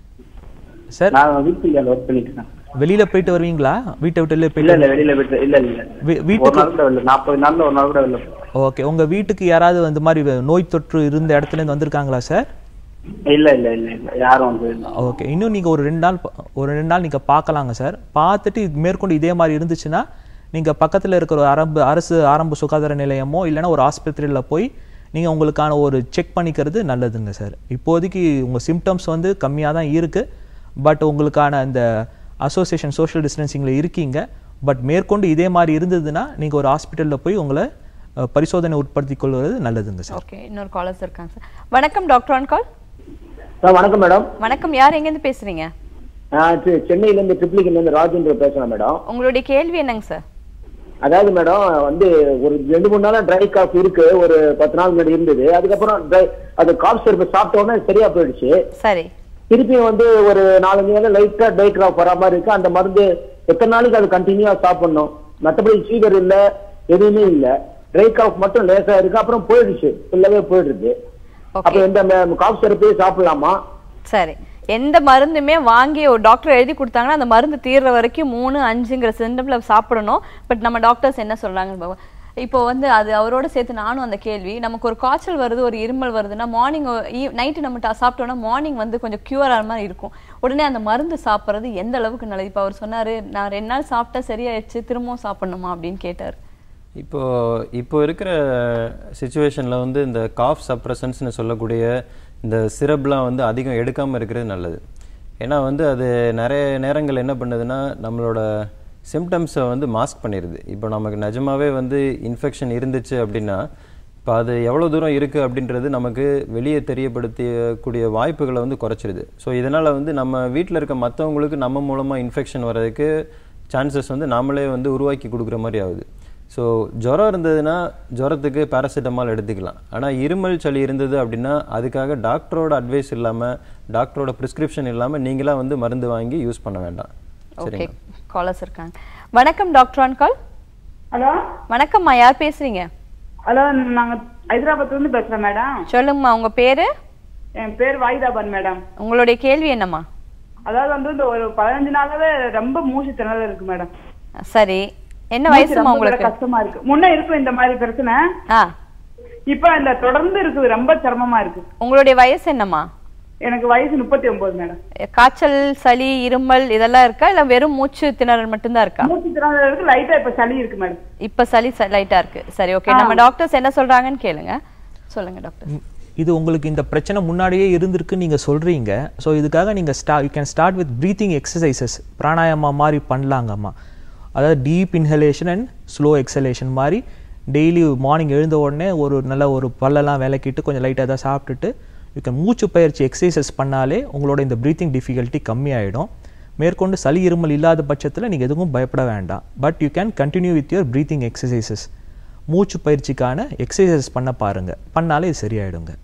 சார் நான் வீட்டுல ஒர்க் பண்ணிட்டு இருக்கேன் வெளியில் போயிட்டு வருவீங்களா வீட்டை விட்டு வெளியே இல்ல போயிட்டு இல்ல வெளியில போயிட்டு இல்ல இல்ல வீ- ஒரு வீட்டுக்கு நாள் கூட வெளில நாற்பது நாள்ல ஒரு நாள் கூட வெளில போறேன். ஓகே உங்கள் வீட்டுக்கு யாராவது இந்த மாதிரி வே- நோய் தொற்று இருந்த இடத்துலேருந்து வந்திருக்காங்களா சார் இல்ல இல்ல இல்ல இல்ல யாரும் வந்து இல்ல. ஓகே இன்னும் நீங்கள் ஒரு ரெண்டு நாள் ப- ஒரு ரெண்டு நாள் நீங்கள் பார்க்கலாங்க சார் பார்த்துட்டு இது மேற்கொண்டு இதே மாதிரி இருந்துச்சுன்னா நீங்கள் பக்கத்தில் இருக்கிற ஒரு அரம்பு அரசு ஆரம்ப சுகாதார நிலையமோ இல்லைன்னா ஒரு ஆஸ்பத்திரியில் போய் நீங்கள் உங்களுக்கான ஒரு செக் பண்ணிக்கிறது நல்லதுங்க சார் இப்போதைக்கு உங்கள் சிம்டம்ஸ் வந்து கம்மியாக தான் இருக்குது பட் உங்களுக்கான அந்த அசோசியேஷன் சோஷியல் டிஸ்டன்சிங்கில் இருக்கீங்க பட் மேற்கொண்டு இதே மாதிரி இருந்ததுன்னா நீங்கள் ஒரு ஹாஸ்பிட்டலில் போய் உங்களை அஹ், பரிசோதனை உட்படுத்திக் கொள்வது நல்லதுங்க சார் ஓகே இன்னொரு காலர்ஸ் இருக்காங்க சார் வணக்கம் டாக்டர் ஆன் கால் சார் வணக்கம் மேடம் வணக்கம் யார் எங்கேருந்து பேசுறீங்க நான் செ- சென்னையில இருந்து ட்ரிப்ளிகன்ல இருந்து ராஜேந்திர பேசுறேன் மேடம் உங்களுடைய கேள்வி என்னங்க சார் அதாவது மேடம் வந்து ஒரு ரெண்டு மூணு நாளா ட்ரை காஃப் இருக்கு ஒரு பத்து நாள் முன்னாடி இருந்தது அதுக்கப்புறம் dry- அது காஃப் சிறப்பு சாப்பிட்ட உடனே சரியா போயிடுச்சு சரி திருப்பியும் வந்து ஒரு நாலஞ்சு நாள் லைட்டா ட்ரை காஃப் வர மாதிரி இருக்கு அந்த மருந்து எத்தனை நாளைக்கு அது கண்டினியூவா சாப்பிடணும் மற்றபடி ஃபீவர் இல்ல எதுவுமே இல்ல ட்ரை காஃப் மட்டும் லேசா இருக்கு அப்புறம் போயிடுச்சு ஃபுல்லாவே போயிடுது அப்ப ஓகே இந்த காஃப் சிறப்பே சாப்பிடலாமா சரி எந்த மருந்துமே வாங்கி ஒரு டாக்டர் எழுதி கொடுத்தாங்கன்னா அந்த மருந்து தீர்ற வரைக்கும் மூணு அஞ்சுங்கிற சிண்டம்ல சாப்பிடணும் பட் நம்ம டாக்டர்ஸ் என்ன சொல்றாங்க பாபா? இப்போ வந்து அது அவரோட சேர்த்து நானும் அந்த கேள்வி நமக்கு ஒரு காய்ச்சல் வருது ஒரு இருமல் வருதுன்னா மார்னிங் நைட்டு நம்ம டா- சாப்பிட்டோம்னா மார்னிங் வந்து கொஞ்சம் கியூர் ஆகிற மாதிரி இருக்கும் உடனே அந்த மருந்து சாப்பிட்றது எந்த அளவுக்கு நல்லது இப்போ அவர் சொன்னாரு நான் ரெண்டு நாள் சாப்பிட்டா சரியாயிடுச்சு திரும்பவும் சாப்பிடணுமா அப்படின்னு கேட்டார் இப்போ இப்போ இருக்கிற சுச்சுவேஷனில் வந்து இந்த காஃப் சப்ரசன்ஸ்னு சொல்லக்கூடிய இந்த சிரப்லாம் வந்து அதிகம் எடுக்காமல் இருக்கிறது நல்லது ஏன்னா வந்து அது நிறைய நேரங்கள் என்ன பண்ணுதுன்னா நம்மளோட சிம்டம்ஸை வந்து மாஸ்க் பண்ணிடுது இப்போ நமக்கு நிஜமாவே வந்து இன்ஃபெக்ஷன் இருந்துச்சு அப்படின்னா இப்போ அது எவ்வளோ தூரம் இருக்குது அப்படின்றது நமக்கு வெளியே தெரியப்படுத்தக்கூடிய வாய்ப்புகளை வந்து குறைச்சிருது ஸோ இதனால் வந்து நம்ம வீட்டில் இருக்க மற்றவங்களுக்கு நம்ம மூலமாக இன்ஃபெக்ஷன் வர்றதுக்கு சான்சஸ் வந்து நாமளே வந்து உருவாக்கி கொடுக்குற மாதிரி ஆகுது ஸோ ஜுரம் இருந்ததுன்னா ஜுரத்துக்கு பேராசிட்டமால் எடுத்துக்கலாம் ஆனால் இருமல் சளி இருந்தது அப்படின்னா அதுக்காக டாக்டரோட அட்வைஸ் இல்லாமல் டாக்டரோட ப்ரிஸ்கிரிப்ஷன் இல்லாமல் நீங்களாக வந்து மருந்து வாங்கி யூஸ் பண்ண வேண்டாம் ஓகே சரிங்களா காலர்ஸ் இருக்காங்க வணக்கம் டாக்டர் ஆன் கால் ஹலோ வணக்கம்மா யார் பேசுறீங்க ஹலோ நாங்க ஹைதராபாத்ல இருந்து பேசுறோம் மேடம் சொல்லுங்கம்மா உங்க பேரு என் பேர் வாயிதாபான் மேடம் உங்களுடைய கேள்வி என்னம்மா அதாவது வந்து இந்த ஒரு பதினஞ்சு நாளாவே ரொம்ப மூச்சு திணறல் இருக்கு மேடம் சரி என்ன மூச்சு வயசுமா ரொம்ப உங்களுக்கு கஷ்டமா இருக்கு முன்ன இருக்கும் இந்த மாதிரி பிரச்சனை ஆ இப்ப இந்த தொடர்ந்து இருக்குது ரொம்ப சிரமமா இருக்கு உங்களுடைய வயசு என்னம்மா எனக்கு வயசு முப்பத்தி ஒன்பது மேடம் காய்ச்சல் சளி இருமல் இதெல்லாம் இருக்கா இல்ல வெறும் மூச்சு திணறல் மட்டும்தான் இருக்கா மூச்சு திணறல் இருக்கு லைட்டா இப்ப சளி இருக்கு மேடம் இப்ப சளி லைட்டா இருக்கு சரி ஓகே நம்ம டாக்டர்ஸ் என்ன சொல்றாங்கன்னு கேளுங்க சொல்லுங்க டாக்டர் இது உங்களுக்கு இந்த பிரச்சனை முன்னாடியே இருந்திருக்கு நீங்கள் சொல்கிறீங்க ஸோ இதுக்காக நீங்கள் ஸ்டா you can start with breathing exercises pranayama மாதிரி பண்ணலாங்கம்மா அதாவது deep inhalation and slow exhalation மாதிரி டெய்லி மார்னிங் எழுந்த உடனே ஒரு நல்ல ஒரு பல்லெல்லாம் விளக்கிட்டு கொஞ்சம் லைட்டாக தான் சாப்பிட்டுட்டு யூ கேன் மூச்சு பயிற்சி எக்ஸசைசஸ் பண்ணாலே உங்களோட இந்த ப்ரீத்திங் டிஃபிகல்ட்டி கம்மியாயிடும் மேற்கொண்டு சளி இருமல் இல்லாத பட்சத்தில் நீங்கள் எதுவும் பயப்பட வேண்டாம் but you can continue with your breathing exercises மூச்சு பயிற்சிக்கான எக்ஸசைசஸ் பண்ண பாருங்க பண்ணாலே இது சரியாயிடுங்க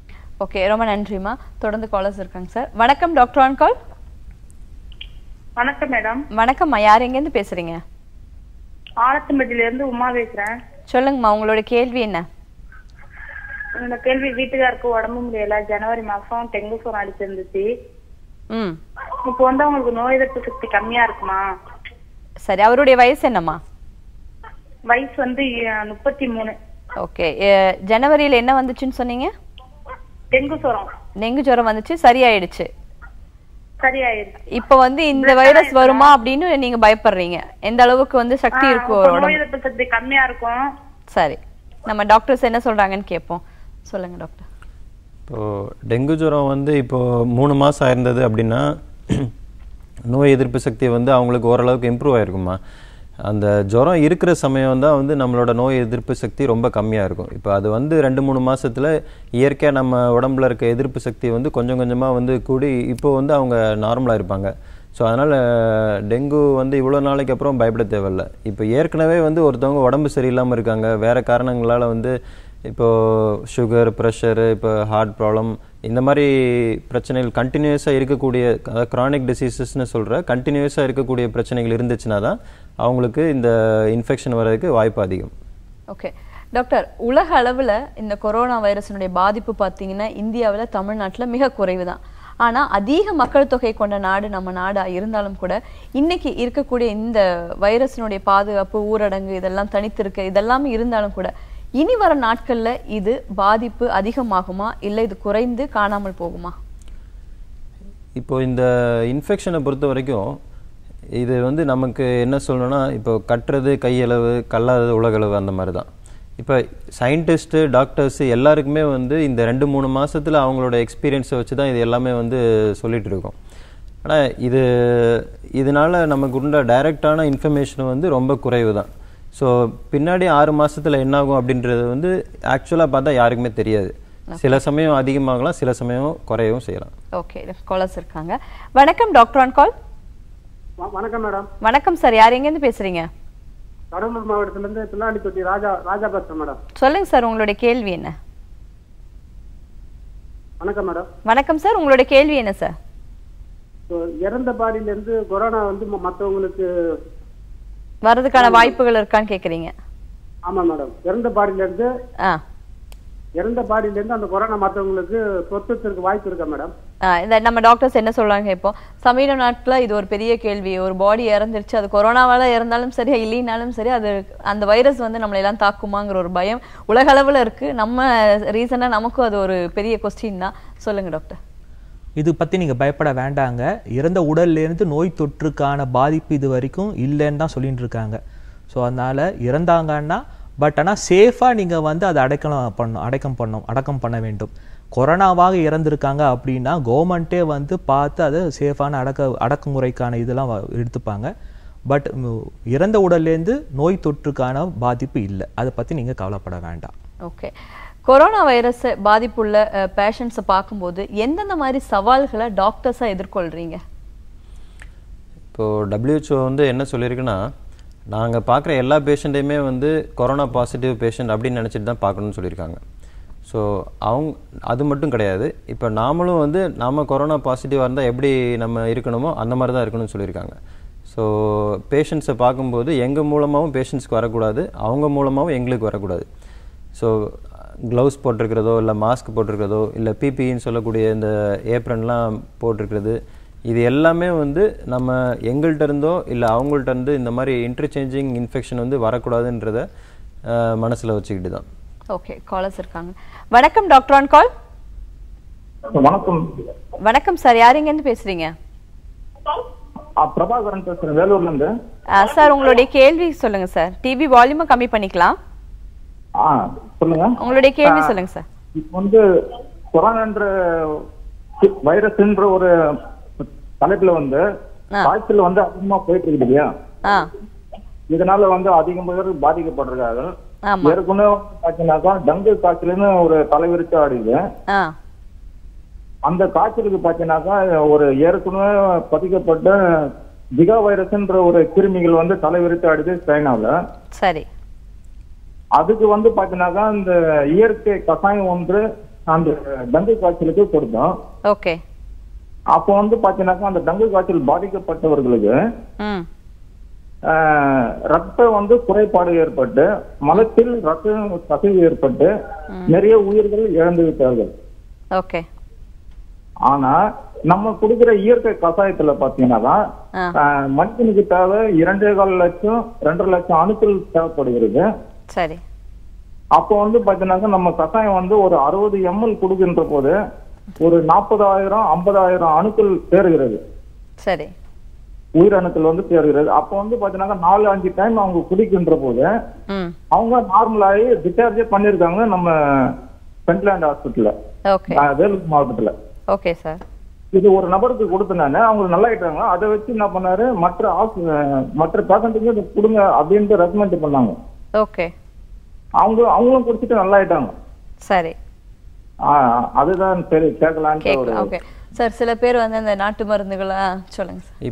ஓகே ரொம்ப நன்றிம்மா தொடர்ந்து காலர்ஸ் இருக்காங்க சார் வணக்கம் டாக்டர் ஆன் கால் வணக்கம் மேடம் வணக்கம்மா யார் எங்கேருந்து பேசுறீங்க ஆலத்தம்பட்டியில இருந்து உமா பேசுறேன் சொல்லுங்கம்மா உங்களோட கேள்வி என்ன இந்த கேள்வி வீட்டுக்காருக்கு உடம்பு முடியல ஜனவரி மாசம் டெங்கு சோரம் அடிச்சிருந்துச்சு ம் இப்போ வந்து அவங்களுக்கு நோய் எதிர்ப்பு சக்தி கம்மியா இருக்குமா சரி அவருடைய வயசு என்னம்மா வயசு வந்து முப்பத்தி மூணு ஓகே ஜனவரியில் என்ன வந்துச்சுன்னு சொன்னீங்க டெங்கு சோரம் டெங்கு ஜுரம் வந்துச்சு சரியாயிடுச்சு சரியாயிருச்சு இப்போ வந்து இந்த வைரஸ் வருமா அப்படின்னு நீங்க பயப்படுறீங்க எந்த அளவுக்கு வந்து சக்தி ஆ, இருக்கும் இப்போ ஒரு நோய் உடம்பு எதிர்ப்பு சக்தி கம்மியா இருக்கும் சரி நம்ம டாக்டர்ஸ் என்ன சொல்றாங்கன்னு கேட்போம் சொல்லுங்க டாக்டர் இப்போது டெங்கு ஜுரம் வந்து இப்போது மூணு மாதம் ஆயிருந்தது அப்படின்னா நோய் எதிர்ப்பு சக்தி வந்து அவங்களுக்கு ஓரளவுக்கு இம்ப்ரூவ் ஆயிருக்குமா அந்த ஜுரம் இருக்கிற சமயம் தான் வந்து நம்மளோட நோய் எதிர்ப்பு சக்தி ரொம்ப கம்மியாக இருக்கும் இப்போ அது வந்து ரெண்டு மூணு மாசத்துல இயற்கையாக நம்ம உடம்புல இருக்க எதிர்ப்பு சக்தி வந்து கொஞ்சம் கொஞ்சமாக வந்து கூடி இப்போ வந்து அவங்க நார்மலாக இருப்பாங்க ஸோ அதனால் டெங்கு வந்து இவ்வளோ நாளைக்கு அப்புறம் பயப்பட தேவையில்ல இப்போ ஏற்கனவே வந்து ஒருத்தவங்க உடம்பு சரியில்லாமல் இருக்காங்க வேறு காரணங்களால் வந்து இப்போது சுகர் ப்ரெஷரு இப்போ ஹார்ட் ப்ராப்ளம் இந்த மாதிரி பிரச்சனைகள் கண்டினியூஸாக இருக்கக்கூடிய அதாவது க்ரானிக் டிசீசஸ்னு சொல்கிற கண்டினியூஸாக இருக்கக்கூடிய பிரச்சனைகள் இருந்துச்சுன்னா தான் அவங்களுக்கு இந்த இன்ஃபெக்ஷன் வர்றதுக்கு வாய்ப்பு அதிகம் ஓகே டாக்டர் உலக அளவில் இந்த கொரோனா வைரஸினுடைய பாதிப்பு பார்த்தீங்கன்னா இந்தியாவில் தமிழ்நாட்டில் மிக குறைவு தான் ஆனால் அதிக மக்கள் தொகை கொண்ட நாடு நம்ம நாடா இருந்தாலும் கூட இன்னைக்கு இருக்கக்கூடிய இந்த வைரஸினுடைய பாதுகாப்பு ஊரடங்கு இதெல்லாம் தனித்திருக்க இதெல்லாமே இருந்தாலும் கூட இனி வர நாட்கள்ல இது பாதிப்பு அதிகமாகுமா இல்லை இது குறைந்து காணாமல் போகுமா இப்போ இந்த இன்ஃபெக்ஷனை பொறுத்த வரைக்கும் இது வந்து நமக்கு என்ன சொல்லணும்னா இப்போ கட்டுறது கையளவு கல்லாதது உலகளவு அந்த மாதிரி தான் இப்போ சயின்டிஸ்ட்டு டாக்டர்ஸ் எல்லாருக்குமே வந்து இந்த ரெண்டு மூணு மாசத்துல அவங்களோட எக்ஸ்பீரியன்ஸை வச்சு தான் இது எல்லாமே வந்து சொல்லிட்டு இருக்கோம் ஆனால் இது இதனால நமக்கு உண்ட டைரக்டான இன்ஃபர்மேஷன் வந்து ரொம்ப குறைவு தான் ஸோ பின்னாடி ஆறு மாசத்துல என்ன ஆகும் அப்படின்றது வந்து ஆக்சுவலாக பார்த்தா யாருக்குமே தெரியாது சில சமயம் அதிகமாகலாம் சில சமயம் குறையவும் செய்யலாம் ஓகே காலர்ஸ் இருக்காங்க வணக்கம் டாக்டர் ஆன் கால் வணக்கம் மேடம் வணக்கம் சார் யார் எங்கேருந்து பேசுறீங்க கடலூர் மாவட்டத்துல இருந்து பிள்ளாண்டிப்பட்டி ராஜா ராஜா பேசுறேன் மேடம் சொல்லுங்க சார் உங்களுடைய கேள்வி என்ன வணக்கம் மேடம் வணக்கம் சார் உங்களுடைய கேள்வி என்ன சார் இப்போ இறந்த பாடியில இருந்து கொரோனா வந்து ம- மத்தவங்களுக்கு வர்றதுக்கான வாய்ப்புகள் இருக்கான்னு கேக்குறீங்க ஆமா மேடம் இறந்த பாடியில இருந்து ஆ இறந்த பாடியில இருந்து அந்த கொரோனா மத்தவங்களுக்கு சொத்துறதுக்கு வாய்ப்பு இருக்கா மேடம் ஆ, இந்த நம்ம டாக்டர்ஸ் என்ன சொல்றாங்க இப்போ சமீப நாட்கள இது ஒரு பெரிய கேள்வி ஒரு பாடி இறந்துருச்சு அது கொரோனாவால இறந்தாலும் சரி இல்லைனாலும் சரி அது அந்த வைரஸ் வந்து நம்மளை எல்லாம் தாக்குமாங்கிற ஒரு பயம் உலக அளவுல இருக்கு நம்ம ரீசனா நமக்கும் அது ஒரு பெரிய கொஸ்டின் தான் சொல்லுங்க டாக்டர் இது பற்றி நீங்கள் பயப்பட வேண்டாங்க இறந்த உடல்லேருந்து நோய் தொற்றுக்கான பாதிப்பு இது வரைக்கும் இல்லைன்னு தான் சொல்லிட்டு இருக்காங்க ஸோ அதனால் இறந்தாங்கன்னா பட் ஆனால் சேஃபாக நீங்கள் வந்து அதை அடைக்கலம் பண்ணும் அடக்கம் பண்ணும் அடக்கம் பண்ண வேண்டும் கொரோனாவாக இறந்துருக்காங்க அப்படின்னா கவர்மெண்ட்டே வந்து பார்த்து அதை சேஃபான அடக்க அடக்குமுறைக்கான இதெல்லாம் வ- எடுத்துப்பாங்க பட் இறந்த உடல்லேருந்து நோய் தொற்றுக்கான பாதிப்பு இல்லை அதை பற்றி நீங்கள் கவலைப்பட வேண்டாம் ஓகே கொரோனா வைரஸ் பாதிப்புள்ள பேஷண்ட்ஸை பார்க்கும்போது எந்தெந்த மாதிரி சவால்களை டாக்டர்ஸா எதிர்கொள்றீங்க இப்போது WHO வந்து என்ன சொல்லியிருக்குன்னா நாங்கள் பார்க்குற எல்லா பேஷண்ட்டையுமே வந்து கொரோனா பாசிட்டிவ் பேஷண்ட் அப்படின்னு நினச்சிட்டு தான் பார்க்கணும்னு சொல்லியிருக்காங்க ஸோ அவங்க அது மட்டும் கிடையாது இப்போ நாமளும் வந்து நாம கொரோனா பாசிட்டிவாக இருந்தால் எப்படி நம்ம இருக்கணுமோ அந்த மாதிரி தான் இருக்கணும்னு சொல்லியிருக்காங்க ஸோ பேஷண்ட்ஸை பார்க்கும்போது எங்கள் மூலமாகவும் பேஷண்ட்ஸ்க்கு வரக்கூடாது அவங்க மூலமாகவும் எங்களுக்கு வரக்கூடாது ஸோ க்ளவுஸ் போட்டிருக்கிறதோ இல்லை மாஸ்க் போட்டிருக்கிறதோ இல்லை பிபிஇன்னு சொல்லக்கூடிய இந்த ஏப்ரன்லாம் போட்டிருக்கிறது இது எல்லாமே வந்து நம்ம எங்கள்கிட்ட இருந்தோ இல்லை அவங்கள்ட்ட இருந்து இந்த மாதிரி இன்டர்சேஞ்சிங் இன்ஃபெக்ஷன் வந்து வரக்கூடாதுன்றத மனசில் வச்சுக்கிட்டு தான் ஓகே காலர்ஸ் இருக்காங்க வணக்கம் டாக்டர் ஆன் கால் வணக்கம் வணக்கம் சார் யார் எங்கேருந்து பேசுறீங்க ஆ, பிரபாகரன் பேசுறேன் வேலூர்ல இருந்து சார் உங்களுடைய கேள்வி சொல்லுங்க சார் டிவி வால்யூமை கம்மி பண்ணிக்கலாம் ஆ சொல்லுங்க உங்களுடைய கேள்வி சொல்லுங்க சார் இப்போ வந்து கொரோனான்ற வைரஸ்ன்ற ஒரு தலைப்புல வந்து ஆ. காய்ச்சல் வந்து அதிகமா போயிட்டு இருக்குது இல்லையா ஆ இதனால வந்து அதிகம் பேர் பாதிக்கப்படுறாங்க ஆமா ஏற்கனவே பாத்தீங்கன்னாக்கா டங்கு காய்ச்சல்னு ஒரு தலைவிரிச்சு ஆடுது ஆ அந்த காய்ச்சலுக்கு பாத்தீங்கன்னாக்கா ஒரு ஏற்கனவே பதிக்கப்பட்ட ஜிகா வைரஸ்ன்ற ஒரு கிருமிகள் வந்து தலைவிரித்து ஆடுது சைனாவில் சரி அதுக்கு வந்து பாத்தீங்கன்னாக்கா இந்த இயற்கை கஷாயம் ஒன்று அந்த டங்கு காய்ச்சலுக்கு கொடுத்தோம் ஓகே அப்போ வந்து பாத்தீங்கன்னாக்கா அந்த டங்கு காய்ச்சல் பாதிக்கப்பட்டவர்களுக்கு ம் ஆஹ், ரத்தம் வந்து குறைபாடு ஏற்பட்டு மலத்தில் ரத்த கசிவு ஏற்பட்டு நிறைய உயிர்கள் இழந்து விட்டார்கள் ஓகே ஆனா நம்ம கொடுக்கிற இயற்கை கஷாயத்துல பாத்தீங்கன்னா ஆ. ஆஹ், மனிதனுக்கு தேவை இரண்டே கால் லட்சம் ரெண்டரை லட்சம் அணுக்கள் தேவைப்படுகிறது சரி அப்போ வந்து பாத்தீங்கன்னாக்கா நம்ம கஷாயம் வந்து ஒரு அறுபது எம்எல் கொடுக்கின்ற போது ஒரு நாற்பதாயிரம் ஐம்பதாயிரம் அணுக்கள் சேருகிறது சரி உயிரணுக்கள் வந்து சேருகிறது அப்போ வந்து பாத்தீங்கன்னா நாலு அஞ்சு டைம் அவங்க குடிக்கின்ற போது ம் அவங்க நார்மலாகி டிஸ்சார்ஜே பண்ணியிருக்காங்க நம்ம பென்ட்லேண்ட் ஹாஸ்பிட்டல்ல ஓகே வேலூர் மாவட்டத்துல ஓகே சார் இது ஒரு நபருக்கு கொடுத்தனால அவங்க நல்லா ஆயிட்டாங்க அதை வச்சு என்ன பண்ணாரு மற்ற ஹாஸ்- மற்ற பேஷண்ட்டுக்கு இது கொடுங்க அப்படின்ட்டு ரெக்கமெண்ட் பண்ணாங்க ஓகே அவங்க அவங்களும் குடிச்சிட்டு நல்லா ஆயிட்டாங்க சரி ஆஹ் அதுதான் சரி கேட்கலான்ட்டு ஒரு கேட்கலாம் ஓகே சார் சில பேர் வந்து அந்த நாட்டு மருந்துகளை ஆ, சொல்லுங்க சார்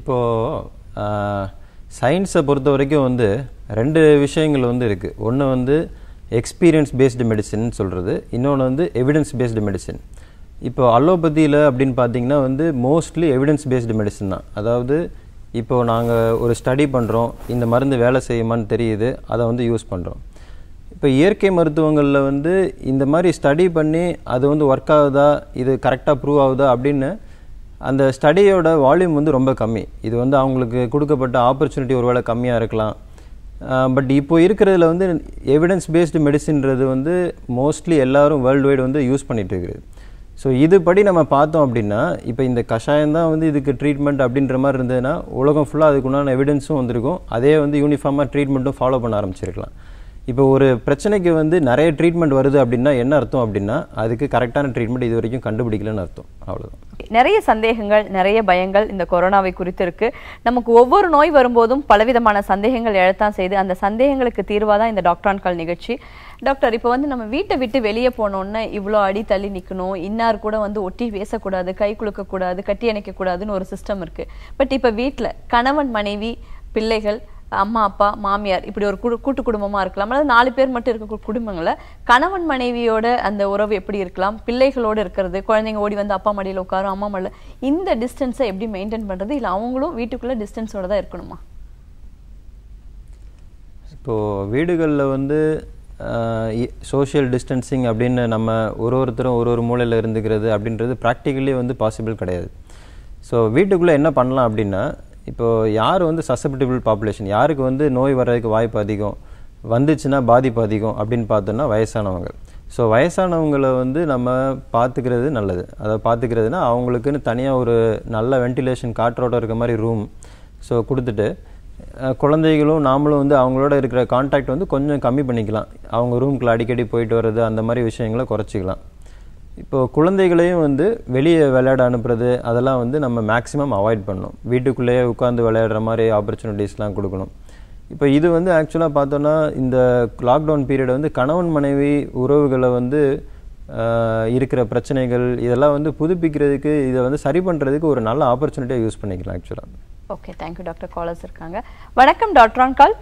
இப்போது சயின்ஸை பொறுத்த வரைக்கும் வந்து ரெண்டு விஷயங்கள் வந்து இருக்குது ஒன்று வந்து எக்ஸ்பீரியன்ஸ் பேஸ்டு மெடிசின் சொல்கிறது இன்னொன்று வந்து எவிடன்ஸ் பேஸ்டு மெடிசின் இப்போ அலோபதியில் அப்படின்னு பார்த்தீங்கன்னா வந்து மோஸ்ட்லி எவிடன்ஸ் பேஸ்டு மெடிசின் தான் அதாவது இப்போ நாங்கள் ஒரு ஸ்டடி பண்ணுறோம் இந்த மருந்து வேலை செய்யுமான்னு தெரியுது அதை வந்து யூஸ் பண்ணுறோம் இப்போ இயற்கை மருத்துவங்களில் வந்து இந்த மாதிரி ஸ்டடி பண்ணி அது வந்து ஒர்க் ஆகுதா இது கரெக்டாக ப்ரூவ் ஆகுதா அப்படின்னு அந்த ஸ்டடியோட வால்யூம் வந்து ரொம்ப கம்மி இது வந்து அவங்களுக்கு கொடுக்கப்பட்ட ஆப்பர்ச்சுனிட்டி ஒருவேளை கம்மியாக இருக்கலாம் பட் இப்போ இருக்கிறதுல வந்து எவிடன்ஸ் பேஸ்டு மெடிசின்றது வந்து மோஸ்ட்லி எல்லாரும் வேர்ல்டு வைடு வந்து யூஸ் பண்ணிட்டு இருக்குது ஸோ இதுபடி நம்ம பார்த்தோம் அப்படின்னா இப்போ இந்த கஷாயம் தான் வந்து இதுக்கு ட்ரீட்மெண்ட் அப்படின்ற மாதிரி இருந்ததுன்னா உலகம் ஃபுல்லாக அதுக்குண்டான எவிடன்ஸும் வந்திருக்கும் அதே வந்து யூனிஃபார்மாக ட்ரீட்மெண்ட்டும் ஃபாலோ பண்ண ஆரம்பிச்சிருக்கலாம் இப்போ ஒரு பிரச்சனைக்கு வந்து நிறைய ட்ரீட்மெண்ட் வருது அப்படின்னா என்ன அர்த்தம் அப்படின்னா அதுக்கு கரெக்டான ட்ரீட்மெண்ட் இது வரைக்கும் கண்டுபிடிக்கலன்னு அர்த்தம் அவ்வளவுதான் நிறைய சந்தேகங்கள் நிறைய பயங்கள் இந்த கொரோனாவை குறித்து இருக்கு நமக்கு ஒவ்வொரு நோய் வரும்போதும் பலவிதமான சந்தேகங்கள் எழத்தான் செய்து அந்த சந்தேகங்களுக்கு தீர்வாக தான் இந்த டாக்டர் ஆன் கால் நிகழ்ச்சி டாக்டர் இப்போ வந்து நம்ம வீட்டை விட்டு வெளியே போனோன்னே இவ்வளோ அடி தள்ளி நிற்கணும் இன்னார் கூட வந்து ஒட்டி பேசக்கூடாது கை குலுக்கக்கூடாது கட்டி அணைக்கக்கூடாதுன்னு ஒரு சிஸ்டம் இருக்கு பட் இப்போ வீட்டில் கணவன் மனைவி பிள்ளைகள் அம்மா அப்பா மாமியார் இப்படி ஒரு குடு கூட்டு குடும்பமா இருக்கலாம் அதாவது நாலு பேர் மட்டும் இருக்க கு- குடும்பங்கள்ல கணவன் மனைவியோட அந்த உறவு எப்படி இருக்கலாம் பிள்ளைகளோட இருக்கிறது குழந்தைங்க ஓடி வந்து அப்பா மடியில உட்காரும் அம்மா மடியில இந்த டிஸ்டன்ஸை எப்படி மெயின்டைன் பண்றது இல்ல அவங்களும் வீட்டுக்குள்ள டிஸ்டன்ஸோட தான் இருக்கணுமா இப்போது வீடுகளில் வந்து சோஷியல் டிஸ்டன்சிங் அப்படின்னு நம்ம ஒரு ஒருத்தரும் ஒரு ஒரு மூலையில் இருந்துக்கிறது அப்படின்றது ப்ராக்டிக்கலி வந்து பாசிபிள் கிடையாது ஸோ வீட்டுக்குள்ளே என்ன பண்ணலாம் அப்படின்னா இப்போது யார் வந்து சசப்டிபிள் பாப்புலேஷன் யாருக்கு வந்து நோய் வர்றதுக்கு வாய்ப்பு அதிகம் வந்துச்சுன்னா பாதிப்பு அதிகம் அப்படின்னு பார்த்தோன்னா வயசானவங்க ஸோ வயசானவங்களை வந்து நம்ம பார்த்துக்கிறது நல்லது அதை பார்த்துக்கிறதுனா அவங்களுக்குன்னு தனியாக ஒரு நல்ல வென்டிலேஷன் காற்றோட்டம் இருக்க மாதிரி ரூம் ஸோ கொடுத்துட்டு அஹ், குழந்தைகளும் நாமளும் வந்து அவங்களோட இருக்கிற கான்டாக்ட் வந்து கொஞ்சம் கம்மி பண்ணிக்கலாம் அவங்க ரூம்குள்ள அடிக்கடி போயிட்டு வர்றது அந்த மாதிரி விஷயங்களை குறைச்சிக்கலாம் இப்போ குழந்தைகளையும் வந்து வெளியே விளையாட அனுப்புறது அதெல்லாம் வந்து நம்ம மேக்ஸிமம் அவாய்ட் பண்ணணும் வீட்டுக்குள்ளேயே உட்காந்து விளையாடுற மாதிரி ஆப்பர்ச்சுனிட்டிஸ்லாம் கொடுக்கணும் இப்போ இது வந்து ஆக்சுவலாக பார்த்தோன்னா இந்த லாக்டவுன் பீரியட் வந்து கணவன் மனைவி உறவுகளை வந்து ஆஹ், இருக்கிற பிரச்சனைகள் இதெல்லாம் வந்து புதுப்பிக்கிறதுக்கு இதை வந்து சரி பண்ணுறதுக்கு ஒரு நல்ல ஆப்பர்ச்சுனிட்டியாக யூஸ் பண்ணிக்கலாம் ஆக்சுவலாக ஓகே தேங்க்யூ டாக்டர் காலர்ஸ் இருக்காங்க வணக்கம் டாக்டர் ஆன் கால்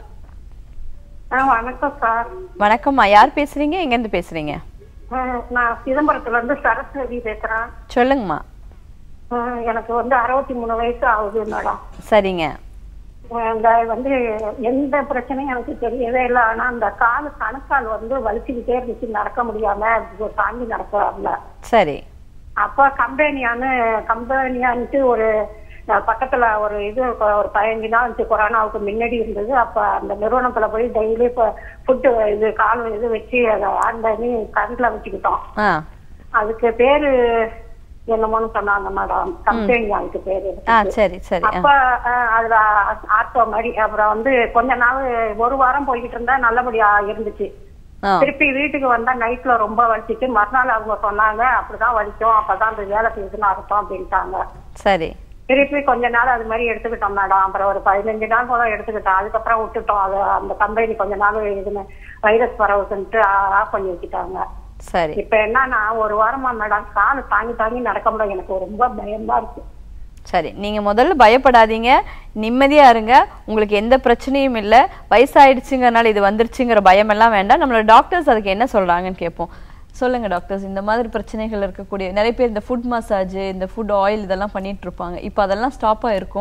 ஆ வணக்கம் சார் வணக்கம்மா யார் பேசுறீங்க எங்கேருந்து பேசுறீங்க ஆ, நான் சிதம்பரத்துல இருந்து சரஸ்வதி பேசுறேன் சொல்லுங்கம்மா ஆ, எனக்கு வந்து அறுபத்தி மூணு வயசு ஆகுது மேடம் சரிங்க இந்த வந்து எந்த பிரச்சனையும் எனக்கு தெரியவே இல்லை ஆனா அந்த கால் கணுக்கால் வந்து வலிச்சுக்கிட்டே இருந்துச்சு நடக்க முடியாம அது தாண்டி நடக்கல சரி அப்ப கம்பெனியான்னு கம்பெனியான்ட்டு ஒரு அஹ், பக்கத்துல ஒரு இது கொ- ஒரு பதினஞ்சு நாள் இருந்துச்சு கொரோனாவுக்கு முன்னாடி இருந்தது அப்ப அந்த நிறுவனத்துல போய் டெய்லி ஃபுட்டு இது கால் இது வச்சு அதை ஆன் பண்ணி கரண்ட்ல வச்சுக்கிட்டோம் ஆ அதுக்கு பேரு என்னமோன்னு சொன்னாங்க மேடம் கம்பெனி அதுக்கு பேரு ஆ சரி சரி ஆ. அப்ப அஹ், அதுல ஆட்டோ மாதிரி அப்புறம் வந்து கொஞ்ச நாள் ஒரு வாரம் போய்கிட்டு இருந்தா நல்லபடியா இருந்துச்சு ஆ திருப்பி வீட்டுக்கு வந்தா நைட்ல ரொம்ப வலிச்சிட்டு மறுநாள் அவங்க சொன்னாங்க அப்படிதான் வலிக்கும் அப்பதான் அந்த வேலை செய்யுதுன்னு அர்த்தம் அப்படின்ட்டாங்க சரி திருப்பி கொஞ்ச நாள் அது மாதிரி எடுத்துக்கிட்டோம் மேடம் அப்புறம் ஒரு பதினஞ்சு நாள் போல எடுத்துக்கிட்டோம் அதுக்கப்புறம் விட்டுட்டோம் அது அந்த கம்பெனி கொஞ்ச நாள் இதுன்னு வைரஸ் பரவுதுன்ட்டு ஆஃப் பண்ணி வச்சுட்டாங்க சரி இப்ப என்னன்னா ஒரு வாரமா மேடம் காலு தாங்கி தாங்கி நடக்க முடியல எனக்கு ரொம்ப பயமா இருக்கு சரி நீங்க முதல்ல பயப்படாதீங்க நிம்மதியா இருங்க உங்களுக்கு எந்த பிரச்சனையும் இல்ல வயசாயிடுச்சுங்கறனால இது வந்துருச்சுங்கிற பயம் எல்லாம் வேண்டாம் நம்மளோட டாக்டர்ஸ் அதுக்கு என்ன சொல்றாங்கன்னு கேட்போம் சொல்லுங்க டாக்டர்ஸ் இந்த மாதிரி பிரச்சனைகள் இருக்கக்கூடிய நிறைய பேர் இந்த ஃபுட் மசாஜ் இந்த ஃபுட் ஆயில் இதெல்லாம் பண்ணிட்டு இருப்பாங்க இப்போ அதெல்லாம் ஸ்டாப் ஆயிருக்கும்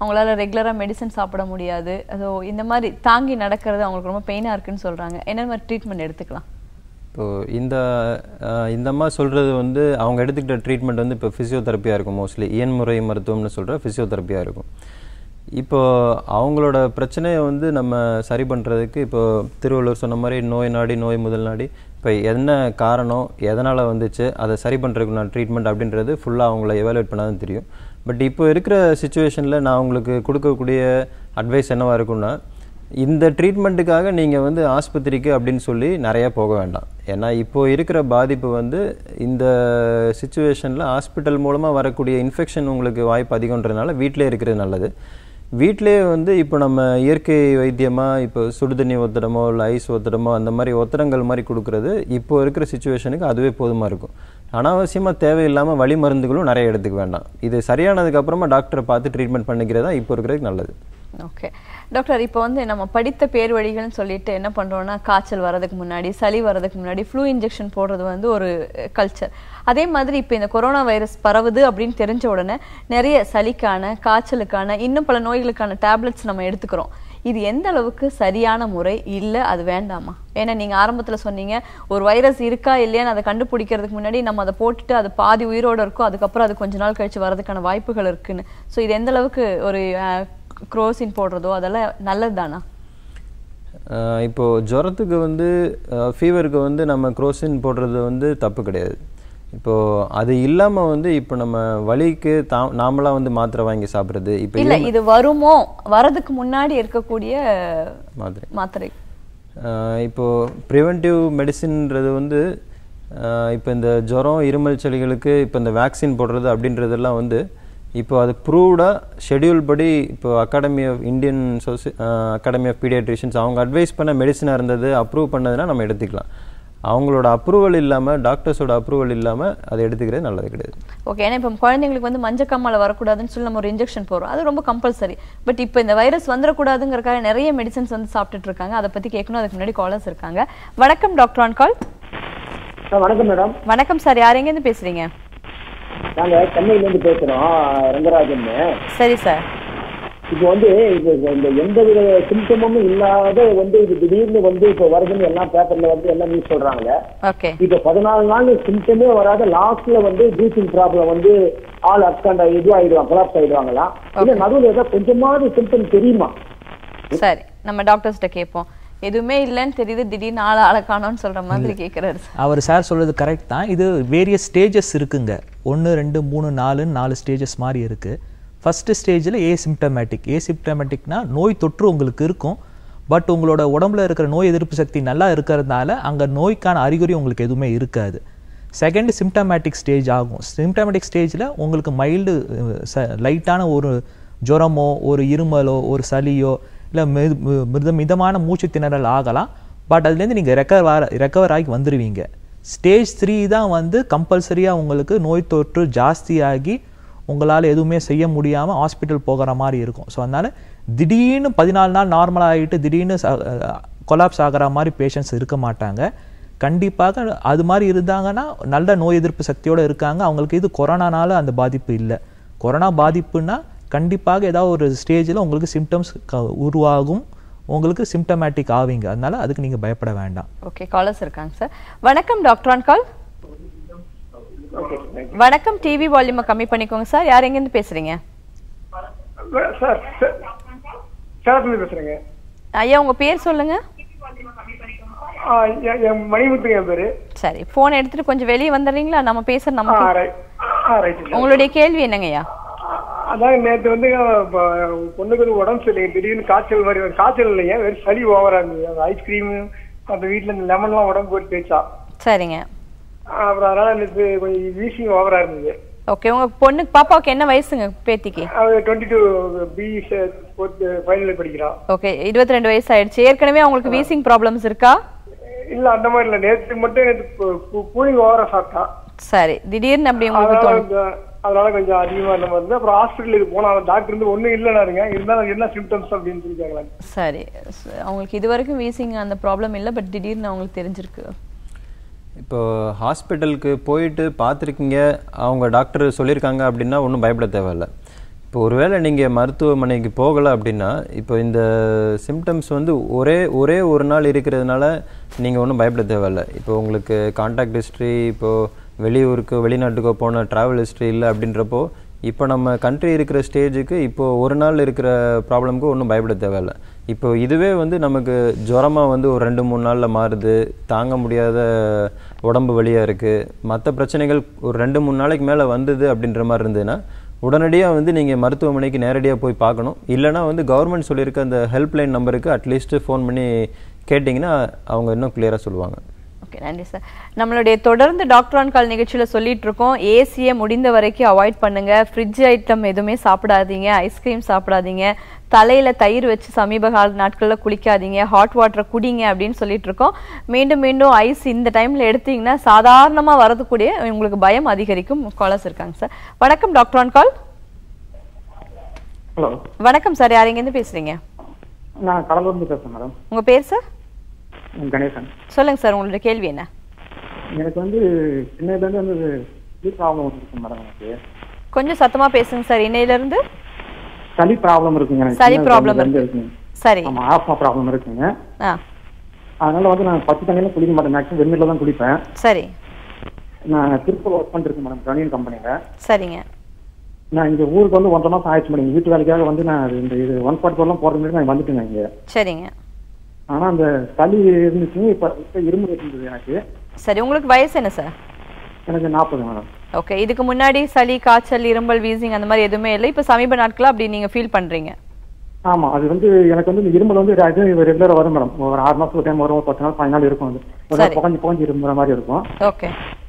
அவங்களால ரெகுலராக மெடிசன் சாப்பிட முடியாது ஸோ இந்த மாதிரி தாங்கி நடக்கிறது அவங்களுக்கு ரொம்ப பெயினாக இருக்குன்னு சொல்கிறாங்க என்ன மாதிரி ட்ரீட்மெண்ட் எடுத்துக்கலாம் இப்போ இந்த அஹ், இந்த அம்மா சொல்கிறது வந்து அவங்க எடுத்துக்கிட்ட ட்ரீட்மெண்ட் வந்து இப்போ ஃபிசியோதெரப்பியாக இருக்கும் மோஸ்ட்லி இயன்முறை மருத்துவம்னு சொல்கிற ஃபிசியோதெரப்பியாக இருக்கும் இப்போ அவங்களோட பிரச்சனையை வந்து நம்ம சரி பண்ணுறதுக்கு இப்போ திருவள்ளுவர் சொன்ன மாதிரி நோய் நாடி நோய் முதல் நாடி இப்போ என்ன காரணம் எதனால் வந்துச்சு அதை சரி பண்ணுறதுக்கு நான் ட்ரீட்மெண்ட் அப்படின்றது ஃபுல்லாக அவங்கள எவாலுவேட் பண்ணாதான் தெரியும் பட் இப்போ இருக்கிற சுச்சுவேஷனில் நான் உங்களுக்கு கொடுக்கக்கூடிய அட்வைஸ் என்னவாக இருக்கும்னா இந்த ட்ரீட்மெண்ட்டுக்காக நீங்கள் வந்து ஆஸ்பத்திரிக்கு அப்படின்னு சொல்லி நிறைய போக வேண்டாம் ஏன்னா இப்போ இருக்கிற பாதிப்பு வந்து இந்த சுச்சுவேஷனில் ஹாஸ்பிட்டல் மூலமாக வரக்கூடிய இன்ஃபெக்ஷன் உங்களுக்கு வாய்ப்பு அதிகன்றதுனால வீட்டிலே இருக்கிறது நல்லது வீட்டிலே வந்து இப்போ நம்ம இயற்கை வைத்தியமாக இப்போ சுடுதண்ணி ஒத்தடமோ இல்லை ஐஸ் ஒத்தடமோ அந்த மாதிரி ஒத்தடங்கள் மாதிரி கொடுக்குறது இப்போ இருக்கிற சுச்சுவேஷனுக்கு அதுவே போதுமாக இருக்கும் அனாவசியமாக தேவையில்லாமல் வழி மருந்துகளும் நிறைய எடுத்துக்க வேண்டாம் இது சரியானதுக்கு அப்புறமா டாக்டரை பார்த்து ட்ரீட்மெண்ட் பண்ணிக்கிறது தான் இப்போ இருக்கிறதுக்கு நல்லது ஓகே டாக்டர் இப்போ வந்து நம்ம படித்த பேர் வழிகள்னு சொல்லிட்டு என்ன பண்றோம்னா காய்ச்சல் வரதுக்கு முன்னாடி சளி வரதுக்கு முன்னாடி ஃப்ளூ இன்ஜெக்ஷன் போடுறது வந்து ஒரு கல்ச்சர் அதே மாதிரி இப்போ இந்த கொரோனா வைரஸ் பரவுது அப்படின்னு தெரிஞ்ச உடனே நிறைய சளிக்கான காய்ச்சலுக்கான இன்னும் பல நோய்களுக்கான டேப்லெட்ஸ் நம்ம எடுத்துக்கிறோம் இது எந்த அளவுக்கு சரியான முறை இல்லை அது வேண்டாமா ஏன்னா நீங்கள் ஆரம்பத்தில் சொன்னீங்க ஒரு வைரஸ் இருக்கா இல்லையான்னு அதை கண்டுபிடிக்கிறதுக்கு முன்னாடி நம்ம அதை போட்டுட்டு அது பாதி உயிரோட இருக்கும் அதுக்கப்புறம் அது கொஞ்ச நாள் கழிச்சு வரதுக்கான வாய்ப்புகள் இருக்குன்னு ஸோ இது எந்த அளவுக்கு ஒரு குரோசின் போடுறதோ அதெல்லாம் நல்லது தானா ஆஹ் இப்போ ஜுரத்துக்கு வந்து ஃபீவருக்கு வந்து நம்ம குரோசின் போடுறது வந்து தப்பு கிடையாது இப்போ அது இல்லாம வந்து இப்போ நம்ம வலிக்கு தா நாமளா வந்து மாத்திரை வாங்கி சாப்பிட்றது இப்போ இல்ல இது வருமோ வரதுக்கு முன்னாடி இருக்கக்கூடிய மாத்திரை மாத்திரை ஆஹ் இப்போ ப்ரிவென்டிவ் மெடிசின்ன்றது வந்து ஆஹ் இப்போ இந்த ஜுரம் இருமல் சளிகளுக்கு இப்போ இந்த வேக்சின் போடுறது அப்படின்றதெல்லாம் வந்து இப்போ அது ப்ரூவ்டாக ஷெட்யூல் படி இப்போ அகாடமி ஆஃப் இந்தியன் சோசி அகாடமி ஆஃப் பீடியாட்ரிஷியன்ஸ் அவங்க அட்வைஸ் பண்ண மெடிசனாக இருந்தது அப்ரூவ் பண்ணதுன்னா நம்ம எடுத்துக்கலாம் அவங்களோட அப்ரூவல் இல்லாமல் டாக்டர்ஸோட அப்ரூவல் இல்லாமல் அதை எடுத்துக்கிறது நல்லது கிடையாது ஓகே ஏன்னா இப்போ குழந்தைங்களுக்கு வந்து மஞ்சக்காமலை வரக்கூடாதுன்னு சொல்லி நம்ம ஒரு இன்ஜெக்ஷன் போடுறோம் அது ரொம்ப கம்பல்சரி பட் இப்போ இந்த வைரஸ் வந்துடக்கூடாதுங்கிறக்காக நிறைய மெடிசன்ஸ் வந்து சாப்பிட்டுட்டு இருக்காங்க அதை பத்தி கேட்கணும் அதுக்கு முன்னாடி காலர்ஸ் இருக்காங்க வணக்கம் டாக்டர் ஆன் கால் வணக்கம் மேடம் வணக்கம் சார் யார் எங்கேருந்து பேசுறீங்க நாங்க சென்னையில இருந்து பேசுறோம் ரங்கராஜன் சரி சார் இப்போ வந்து இது இந்த எந்த வித சிம்டமும் இல்லாத வந்து இது திடீர்னு வந்து இப்போ வருதுன்னு எல்லாம் பேப்பர்ல வந்து எல்லாம் நியூஸ் சொல்றாங்க ஓகே இப்போ பதினாலு நாள் சிம்டமே வராத லாஸ்ட்ல வந்து ப்ரீத்திங் ப்ராப்ளம் வந்து ஆள் அப்காண்ட் இது ஆயிடுவாங்க கொலாப்ஸ் ஆயிடுவாங்களாம் இல்ல நடுவில் ஏதாவது கொஞ்சமாவது சிம்டம் தெரியுமா சரி நம்ம டாக்டர்ஸ்கிட்ட கேட்போம் எதுவுமே இல்லைன்னு தெரியுது திடீர்னு ஆள ஆள காணோம்னு சொல்ற மாதிரி கேட்கறாரு அவர் சார் சொல்றது கரெக்ட் தான் இது வேரியஸ் ஸ்டேஜஸ் இருக்குங்க ஒன்று ரெண்டு மூணு நாலுன்னு நாலு ஸ்டேஜஸ் மாதிரி இருக்கு ஃபர்ஸ்ட் ஸ்டேஜில் ஏசிம்டமேட்டிக் ஏசிம்டமேட்டிக்னா நோய் தொற்று உங்களுக்கு இருக்கும் பட் உங்களோட உடம்புல இருக்கிற நோய் எதிர்ப்பு சக்தி நல்லா இருக்கிறதுனால அங்கே நோய்க்கான அறிகுறி உங்களுக்கு எதுவுமே இருக்காது செகண்ட் சிம்டமேட்டிக் ஸ்டேஜ் ஆகும் சிம்டமேட்டிக் ஸ்டேஜில் உங்களுக்கு மைல்டு லைட்டான ஒரு ஜுரமோ ஒரு இருமலோ ஒரு சளியோ இல்லை மித மிதமான மூச்சு திணறல் ஆகலாம் பட் அதுலேருந்து நீங்கள் ரெக்கவர் ரெக்கவர் ஆகி வந்துடுவீங்க ஸ்டேஜ் த்ரீ தான் வந்து கம்பல்சரியாக உங்களுக்கு நோய் தொற்று ஜாஸ்தியாகி உங்களால் எதுவுமே செய்ய முடியாமல் ஹாஸ்பிட்டல் போகிற மாதிரி இருக்கும் ஸோ அதனால் திடீர்னு பதினாலு நாள் நார்மல் ஆகிட்டு திடீர்னு கொலாப்ஸ் ஆகிற மாதிரி பேஷண்ட்ஸ் இருக்க மாட்டாங்க கண்டிப்பாக அது மாதிரி இருந்தாங்கன்னா நல்ல நோய் எதிர்ப்பு சக்தியோடு இருக்காங்க அவங்களுக்கு இது கொரோனானால அந்த பாதிப்பு இல்லை கொரோனா பாதிப்புன்னா கண்டிப்பாக ஏதாவது ஒரு ஸ்டேஜில் உங்களுக்கு சிம்டம்ஸ் உருவாகும் உங்களுக்கு சிம்டமேட்டிக் ஆவீங்க அதனால அதுக்கு நீங்கள் பயப்பட வேண்டாம் ஓகே காலர்ஸ் இருக்காங்க சார் வணக்கம் டாக்டர் ஆன் கால் வணக்கம் டிவி வால்யூமை கம்மி பண்ணிக்கோங்க சார் யார் எங்கேருந்து பேசுறீங்க சார் சேலத்துல பேசுறேங்க ஐயா உங்க பேர் சொல்லுங்க ஆ, என் என் மணிமுத்துங்க என் பேரு சரி போன் எடுத்துட்டு கொஞ்சம் வெளியே வந்துடுறீங்களா நம்ம பேசுற ஆ, நமக்கு ரைட் ஆ ரைட் உங்களுடைய கேள்வி என்னங்கய்யா அதான் நேற்று வந்து இப்ப பொண்ணுக்கு வந்து உடம்பு சரியில்லைங்க திடீர்னு காய்ச்சல் மாதிரி வருது. காய்ச்சல் இல்லைங்க வெறும் சளி ஓவரா இருந்தது அந்த ஐஸ்கிரீம் அந்த வீட்டுல இந்த லெமன்லாம் உடம்பு போட்டு தேய்ச்சா சரிங்க அப்புறம் அதனால எனக்கு கொஞ்சம் வீசிங் ஓவரா இருந்தது ஓகே உங்க பொண்ணுக்கு பாப்பாவுக்கு என்ன வயசுங்க பேத்திக்கு அது twenty two B fourth final படிக்கிறா ஓகே இருபத்தி ரெண்டு வயசு ஆயிடுச்சு ஏற்கனவே அவங்களுக்கு வீசிங் ப்ராப்ளம்ஸ் இருக்கா இல்ல அந்த மாதிரி இல்ல நேற்று மட்டும் எனக்கு கூலிங் ஓவரா சாப்பிட்டா சரி திடீர்னு அப்படி உங்களுக்கு அதனால தோணும் கொஞ்சம் அதனால கொஞ்சம் அதிகமா இருந்த மாதிரி இருந்தது அப்புறம் ஹாஸ்பிட்டலுக்கு போனா டாக்டர் வந்து ஒண்ணும் இல்லைனாருங்க இருந்தாலும் என்ன சிம்டம்ஸ் அப்படின்னு சொல்லி கேட்கலாம் சரி ச- அவங்களுக்கு இது வரைக்கும் வீசிங் அந்த ப்ராப்ளம் இல்லை பட் திடீர்னு அவங்களுக்கு தெரிஞ்சிருக்கு இப்போ ஹாஸ்பிட்டலுக்கு போயிட்டு பார்த்துருக்கீங்க அவங்க டாக்டர் சொல்லியிருக்காங்க அப்படின்னா ஒன்றும் பயப்பட தேவையில்ல இப்போ ஒருவேளை நீங்கள் மருத்துவமனைக்கு போகலை அப்படின்னா இப்போ இந்த சிம்டம்ஸ் வந்து ஒரே ஒரே ஒரு நாள் இருக்கிறதுனால நீங்கள் ஒன்றும் பயப்பட தேவையில்ல இப்போ உங்களுக்கு கான்டாக்ட் ஹிஸ்ட்ரி இப்போது வெளியூருக்கு வெளிநாட்டுக்கோ போன ட்ராவல் ஹிஸ்ட்ரி இல்லை அப்படின்றப்போ இப்போ நம்ம கண்ட்ரி இருக்கிற ஸ்டேஜுக்கு இப்போ ஒரு நாள் இருக்கிற ப்ராப்ளம்க்கு ஒன்றும் பயப்பட தேவையில்ல இப்போ இதுவே வந்து நமக்கு ஜுரமாக வந்து ஒரு ரெண்டு மூணு நாளில் மாறுது தாங்க முடியாத உடம்பு வலியாக இருக்குது மற்ற பிரச்சனைகள் ஒரு ரெண்டு மூணு நாளைக்கு மேலே வந்தது அப்படின்ற மாதிரி இருந்ததுன்னா உடனடியாக வந்து நீங்கள் மருத்துவமனைக்கு நேரடியாக போய் பார்க்கணும் இல்லைனா வந்து கவர்மெண்ட் சொல்லியிருக்க அந்த ஹெல்ப்லைன் நம்பருக்கு அட்லீஸ்ட் ஃபோன் பண்ணி கேட்டிங்கன்னா அவங்க இன்னும் கிளியராக சொல்லுவாங்க ஓகே நன்றி சார் நம்மளுடைய தொடர்ந்து டாக்டர் ஆன் கால் நிகழ்ச்சியில் சொல்லிட்டு இருக்கோம் ஏசியை முடிந்த வரைக்கும் அவாய்ட் பண்ணுங்க ஃப்ரிட்ஜ் ஐட்டம் எதுவுமே சாப்பிடாதீங்க ஐஸ்கிரீம் சாப்பிடாதீங்க தலையில தயிர் வச்சு சமீப கால நாட்களில் குளிக்காதீங்க ஹாட் வாட்டரை குடிங்க அப்படின்னு சொல்லிட்டு இருக்கோம் மீண்டும் மீண்டும் ஐஸ் இந்த டைம்ல எடுத்தீங்கன்னா சாதாரணமா வரதுக்கூடிய உங்களுக்கு பயம் அதிகரிக்கும் காலர்ஸ் இருக்காங்க சார் வணக்கம் டாக்டர் ஆன் கால் ஹலோ வணக்கம் சார் யார் எங்கேருந்து பேசுறீங்க நான் கடலூர்ந்து பேசுறேன் மேடம் உங்க பேர் சார் கணேசன் சொல்லுங்க சார் உங்களோட கேள்வி என்ன எனக்கு வந்து சின்னதுலேருந்து வந்து ஸ்லீப் ப்ராப்ளம் இருக்கு மேடம் எனக்கு கொஞ்சம் சத்தமா பேசுங்க சார் இன்னையில இருந்து சளி ப்ராப்ளம் இருக்குங்க எனக்கு சளி சின்னதுல problem இருந்து இருக்கு. இருக்குங்க சரி ஆமா ஆஸ்மா ப்ராப்ளம் இருக்குங்க ஆ அதனால வந்து நான் பச்சை தண்ணியில குளிக்க மாட்டேன் மேக்ஸிமம் வெந்நீர்ல தான் குளிப்பேன் சரி நான் திருப்பூர் ஒர்க் பண்ணிருக்கேன் மேடம் கணியன் கம்பெனில சரிங்க நான் இங்க ஊருக்கு வந்து ஒன்றரை மாசம் ஆயிடுச்சு மேடம் வீட்டு வேலைக்காக வந்து நான் அது இந்த இது ஒன் ஃபார்ட்டி ஃபோர்லாம் போறது மாதிரி நான் வந்துட்டேங்க இங்க சரிங்க ஆனா அந்த சளி இருந்துச்சுங்க இப்ப இப்ப இரும்பு இருந்தது எனக்கு சரி உங்களுக்கு வயசு என்ன சார் எனக்கு நாற்பது மேடம் ஓகே இதுக்கு முன்னாடி சளி காய்ச்சல் இரும்பல் வீசிங் அந்த மாதிரி எதுவுமே இல்லை இப்போ சமீப நாட்களா அப்படி நீங்க ஃபீல் பண்றீங்க ஆமா அது வந்து எனக்கு வந்து இந்த இருமல் வந்து ரெகுலரா வரும் மேடம் ஒரு ஆறு மாசம் ஒரு டைம் வரும் ஒரு பத்து நாள் பதினஞ்சு நாள் இருக்கும் அது ஒரு நாள் சரி. புகஞ்சு புகஞ்சு இருமுற மாதிரி இருக்கும் ஓகே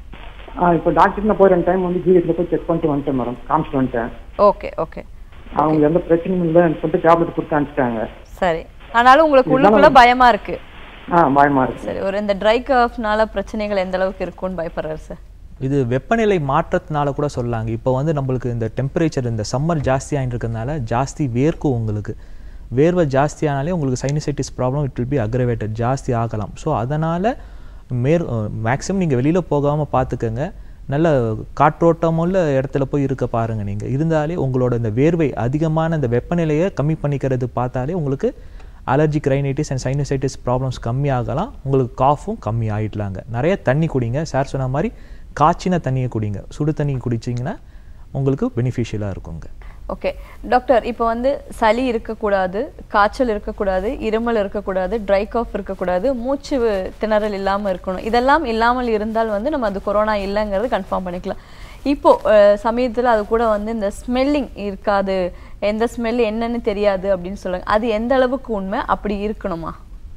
ஆ, இப்போ டாக்டர் நான் போய் ரெண்டு டைம் வந்து ஜிஹெச்ல போய் செக் பண்ணிட்டு வந்துட்டேன் மேடம் காமிச்சிட்டு வந்துட்டேன் ஓகே ஓகே அவங்க எந்த பிரச்சனையும் இல்லைன்னு சொல்லிட்டு டேப்லெட் கொடுத்து அனுப்பிச்சிட்டாங்க சரி ஆனாலும் உங்களுக்கு உள்ளுக்குள்ள பயமா இருக்கு ஆ பயமா இருக்கு சரி ஒரு இந்த ட்ரை கஃப்னால பிரச்சனைகள் எந்த அளவுக்கு இருக்கும்னு பயப்படுறாரு சார் இது வெப்பநிலை மாற்றத்தினால கூட சொல்லலாங்க இப்போ வந்து நம்மளுக்கு இந்த டெம்பரேச்சர் இந்த சம்மர் ஜாஸ்தியாக இருக்கிறதுனால ஜாஸ்தி வேர்க்கும் உங்களுக்கு வேர்வை ஜாஸ்தியானாலே உங்களுக்கு sinusitis problem it will be aggravated ஜாஸ்தி ஆகலாம் ஸோ அதனால் மேற் மேக்ஸிமம் நீங்கள் வெளியில் போகாமல் பார்த்துக்கங்க நல்ல காற்றோட்டமுள்ள இடத்துல போய் இருக்க பாருங்க நீங்கள் இருந்தாலே உங்களோட இந்த வேர்வை அதிகமான இந்த வெப்பநிலையை கம்மி பண்ணிக்கிறது பார்த்தாலே உங்களுக்கு allergic rhinitis and sinusitis problems கம்மியாகலாம் உங்களுக்கு காஃபும் கம்மி ஆகிடலாங்க நிறைய தண்ணி குடிங்க சார் சொன்ன மாதிரி காய்ச்சின தண்ணியை குடிங்க சுடு தண்ணி குடிச்சிங்கன்னா உங்களுக்கு பெனிஃபிஷியலாக இருக்குங்க ஓகே டாக்டர் இப்போ வந்து சளி இருக்கக்கூடாது காய்ச்சல் இருக்கக்கூடாது இருமல் இருக்கக்கூடாது ட்ரை காஃப் இருக்கக்கூடாது மூச்சு வி- திணறல் இல்லாமல் இருக்கணும் இதெல்லாம் இல்லாமல் இருந்தால் வந்து நம்ம அது கொரோனா இல்லைங்கிறது கன்ஃபார்ம் பண்ணிக்கலாம் இப்போ சமயத்தில் அது கூட வந்து இந்த ஸ்மெல்லிங் இருக்காது எந்த ஸ்மெல் என்னன்னு தெரியாது அப்படின்னு சொல்லுங்க அது எந்த அளவுக்கு உண்மை அப்படி இருக்கணுமா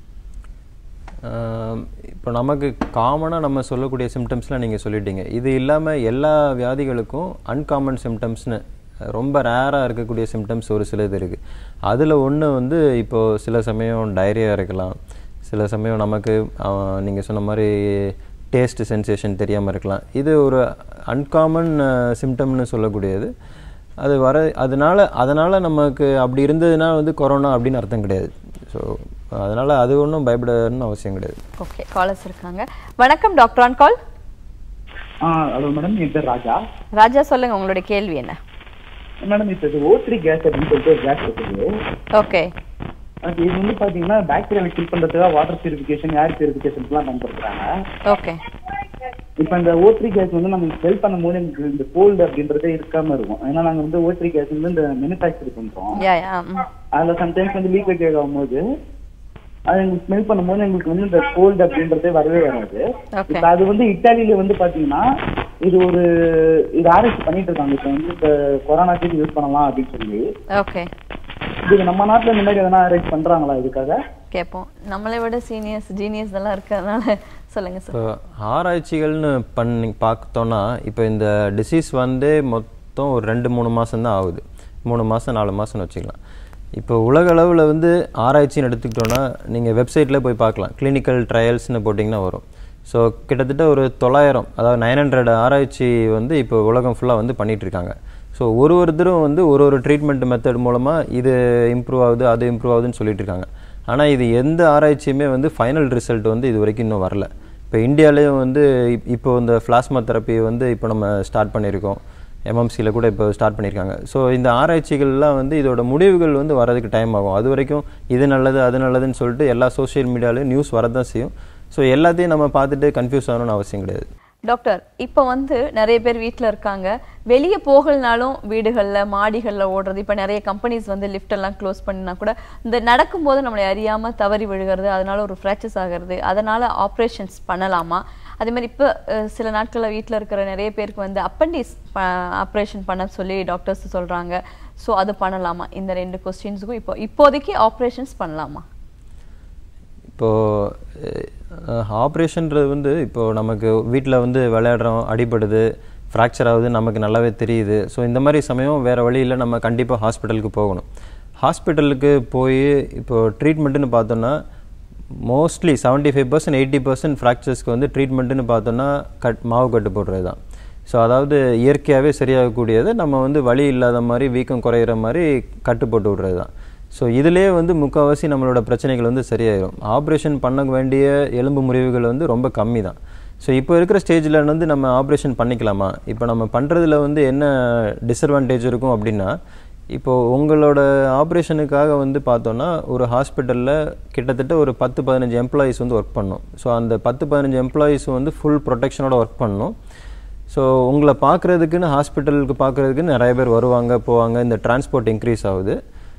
ஆம், இப்போ நமக்கு காமனாக நம்ம சொல்லக்கூடிய சிம்டம்ஸ்லாம் நீங்கள் சொல்லிட்டீங்க இது இல்லாமல் எல்லா வியாதிகளுக்கும் அன்காமன் சிம்டம்ஸ்னு ரொம்ப ரேராக இருக்கக்கூடிய சிம்டம்ஸ் ஒரு சிலது இருக்குது அதில் ஒன்று வந்து இப்போது சில சமயம் டயரியா இருக்கலாம் சில சமயம் நமக்கு நீங்கள் சொன்ன மாதிரி டேஸ்ட் சென்சேஷன் தெரியாமல் இருக்கலாம் இது ஒரு அன்காமன் சிம்டம்னு சொல்லக்கூடியது அது வர அதனால அதனால் நமக்கு அப்படி இருந்ததுன்னா வந்து கொரோனா அப்படின்னு அர்த்தம் கிடையாது ஸோ அதனால் அது ஒன்றும் பயப்படணும்னு அவசியம் கிடையாது ஓகே காலர்ஸ் இருக்காங்க வணக்கம் doctor on call hello madam என் பேர் ராஜா ராஜா சொல்லுங்க உங்களுடைய கேள்வி என்ன மேடம் இப்போ இது ஓ த்ரீ கேஸ் அப்படின்னு சொல்லிட்டு ஒரு கேஸ் இருக்குது ஓகே அது இது வந்து பாத்தீங்கன்னா பாக்டீரியாவை கில் பண்றதுக்காக வாட்டர் பியூரிஃபிகேஷன் ஏர் பியூரிஃபிகேஷன்லாம் பயன்படுத்துறாங்க ஓகே இப்போ இந்த ஓ த்ரீ கேஸ் வந்து நம்ம ஸ்மெல் பண்ணும்போது எனக்கு இந்த கோல்டு அப்படின்றதே இருக்காம இருக்கும் ஏன்னா நாங்க வந்து ஓ த்ரீ கேஸ் வந்து இந்த மேனுஃபேக்சர் பண்றோம் யா யா ம். அதுல சம்டைம்ஸ் வந்து லீக் ஆகும்போது அது எங்களுக்கு ஸ்மெல் பண்ணும்போது எங்களுக்கு வந்து இந்த கோல்டு அப்படின்றதே வரவே வராது Okay. இப்ப அது வந்து இட்டாலியில வந்து பாத்தீங்கன்னா இது ஒரு இது ஆராய்ச்சி பண்ணிட்டு இருக்காங்க இப்ப வந்து இந்த கொரோனாக்கு யூஸ் பண்ணலாம் அப்படின்னு சொல்லி ஓகே இது நம்ம நாட்டுல முன்னாடி எதனா ஆராய்ச்சி பண்றாங்களா இதுக்காக கேட்போம் நம்மளை விட சீனியர்ஸ் ஜீனியர்ஸ் எல்லாம் இருக்கிறதுனால சொல்லுங்க சார் இப்போ ஆராய்ச்சிகள்னு பண்ணி பார்த்தோன்னா இப்போ இந்த டிசீஸ் வந்து மொத்தம் ஒரு ரெண்டு மூணு மாதம் தான் ஆகுது மூணு மாதம் நாலு மாதம்னு வச்சுக்கலாம் இப்போ உலக அளவில் வந்து ஆராய்ச்சின்னு எடுத்துக்கிட்டோன்னா நீங்கள் வெப்சைட்டில் போய் பார்க்கலாம் கிளினிக்கல் ட்ரையல்ஸ்னு போட்டிங்கன்னா வரும் ஸோ கிட்டத்தட்ட ஒரு தொள்ளாயிரம் அதாவது நைன் ஹண்ட்ரட் ஆராய்ச்சி வந்து இப்போ உலகம் ஃபுல்லாக வந்து பண்ணிட்டு இருக்காங்க ஸோ ஒரு ஒருத்தரும் வந்து ஒரு ஒரு ட்ரீட்மெண்ட் மெத்தட் மூலமாக இது இம்ப்ரூவ் ஆகுது அது இம்ப்ரூவ் ஆகுதுன்னு சொல்லிட்டு இருக்காங்க ஆனால் இது எந்த ஆராய்ச்சியுமே வந்து ஃபைனல் ரிசல்ட் வந்து இது வரைக்கும் இன்னும் வரல இப்போ இந்தியாலேயும் வந்து இப்- இப்போ இந்த பிளாஸ்மா தெரப்பி வந்து இப்போ நம்ம ஸ்டார்ட் பண்ணியிருக்கோம் எம்எம்சியில் கூட இப்போ ஸ்டார்ட் பண்ணியிருக்காங்க ஸோ இந்த ஆராய்ச்சிகள்லாம் வந்து இதோட முடிவுகள் வந்து வரதுக்கு டைம் ஆகும் அது வரைக்கும் இது நல்லது அது நல்லதுன்னு சொல்லிட்டு எல்லா சோஷியல் மீடியாலையும் நியூஸ் வரதான் செய்யும் ஸோ எல்லாத்தையும் நம்ம பார்த்துட்டு கன்ஃபியூஸ் ஆகணும்னு அவசியம் கிடையாது டாக்டர் இப்போ வந்து நிறைய பேர் வீட்டில் இருக்காங்க வெளியே போகலனாலும் வீடுகளில் மாடிகளில் ஓடுறது இப்போ நிறைய கம்பெனிஸ் வந்து லிஃப்ட் எல்லாம் க்ளோஸ் பண்ணினா கூட இந்த நடக்கும்போது நம்மளை அறியாமல் தவறி விழுகிறது அதனால ஒரு ஃப்ராக்சர்ஸ் ஆகிறது அதனால ஆப்ரேஷன்ஸ் பண்ணலாமா அதே மாதிரி இப்போ அஹ், சில நாட்களில் வீட்டில் இருக்கிற நிறைய பேருக்கு வந்து அப்பண்டிஸ் ஆப்ரேஷன் பண்ண சொல்லி டாக்டர்ஸ் சொல்கிறாங்க ஸோ அது பண்ணலாமா இந்த ரெண்டு கொஸ்டின்ஸுக்கும் இப்போ இப்போதைக்கு ஆப்ரேஷன்ஸ் பண்ணலாமா இப்போது ஆப்ரேஷன்றது வந்து இப்போது நமக்கு வீட்டில் வந்து விளையாடுறோம் அடிபடுது ஃப்ராக்சர் ஆகுது நமக்கு நல்லாவே தெரியுது ஸோ இந்த மாதிரி சமயம் வேறு வழியில் நம்ம கண்டிப்பாக ஹாஸ்பிட்டலுக்கு போகணும் ஹாஸ்பிட்டலுக்கு போய் இப்போது ட்ரீட்மெண்ட்டுன்னு பார்த்தோன்னா mostly seventy five percent eighty percent ஃப்ராக்சர்ஸ்க்கு வந்து ட்ரீட்மெண்ட்டுன்னு பார்த்தோன்னா கட் மாவு கட்டு போடுறது தான் ஸோ அதாவது இயற்கையாகவே சரியாகக்கூடியதை நம்ம வந்து வலி இல்லாத மாதிரி வீக்கம் குறையிற மாதிரி கட்டு போட்டு விடுறது தான் ஸோ இதிலே வந்து முக்கால்வாசி நம்மளோட பிரச்சனைகள் வந்து சரியாயிடும் ஆப்ரேஷன் பண்ண வேண்டிய எலும்பு முறிவுகள் வந்து ரொம்ப கம்மி தான் ஸோ இப்போ இருக்கிற ஸ்டேஜில் வந்து நம்ம ஆப்ரேஷன் பண்ணிக்கலாமா இப்போ நம்ம பண்ணுறதுல வந்து என்ன டிஸ்அட்வான்டேஜ் இருக்கும் அப்படின்னா இப்போது உங்களோட ஆப்ரேஷனுக்காக வந்து பார்த்தோன்னா ஒரு ஹாஸ்பிட்டலில் கிட்டத்தட்ட ஒரு பத்து பதினஞ்சு எம்ப்ளாயீஸ் வந்து ஒர்க் பண்ணணும் ஸோ அந்த பத்து பதினஞ்சு எம்ப்ளாயீஸ் வந்து ஃபுல் ப்ரொடெக்ஷனோட ஒர்க் பண்ணணும் ஸோ உங்களை பார்க்குறதுக்குன்னு ஹாஸ்பிட்டலுக்கு பார்க்குறதுக்குன்னு நிறைய பேர் வருவாங்க போவாங்க இந்த டிரான்ஸ்போர்ட் இன்க்ரீஸ் ஆகுது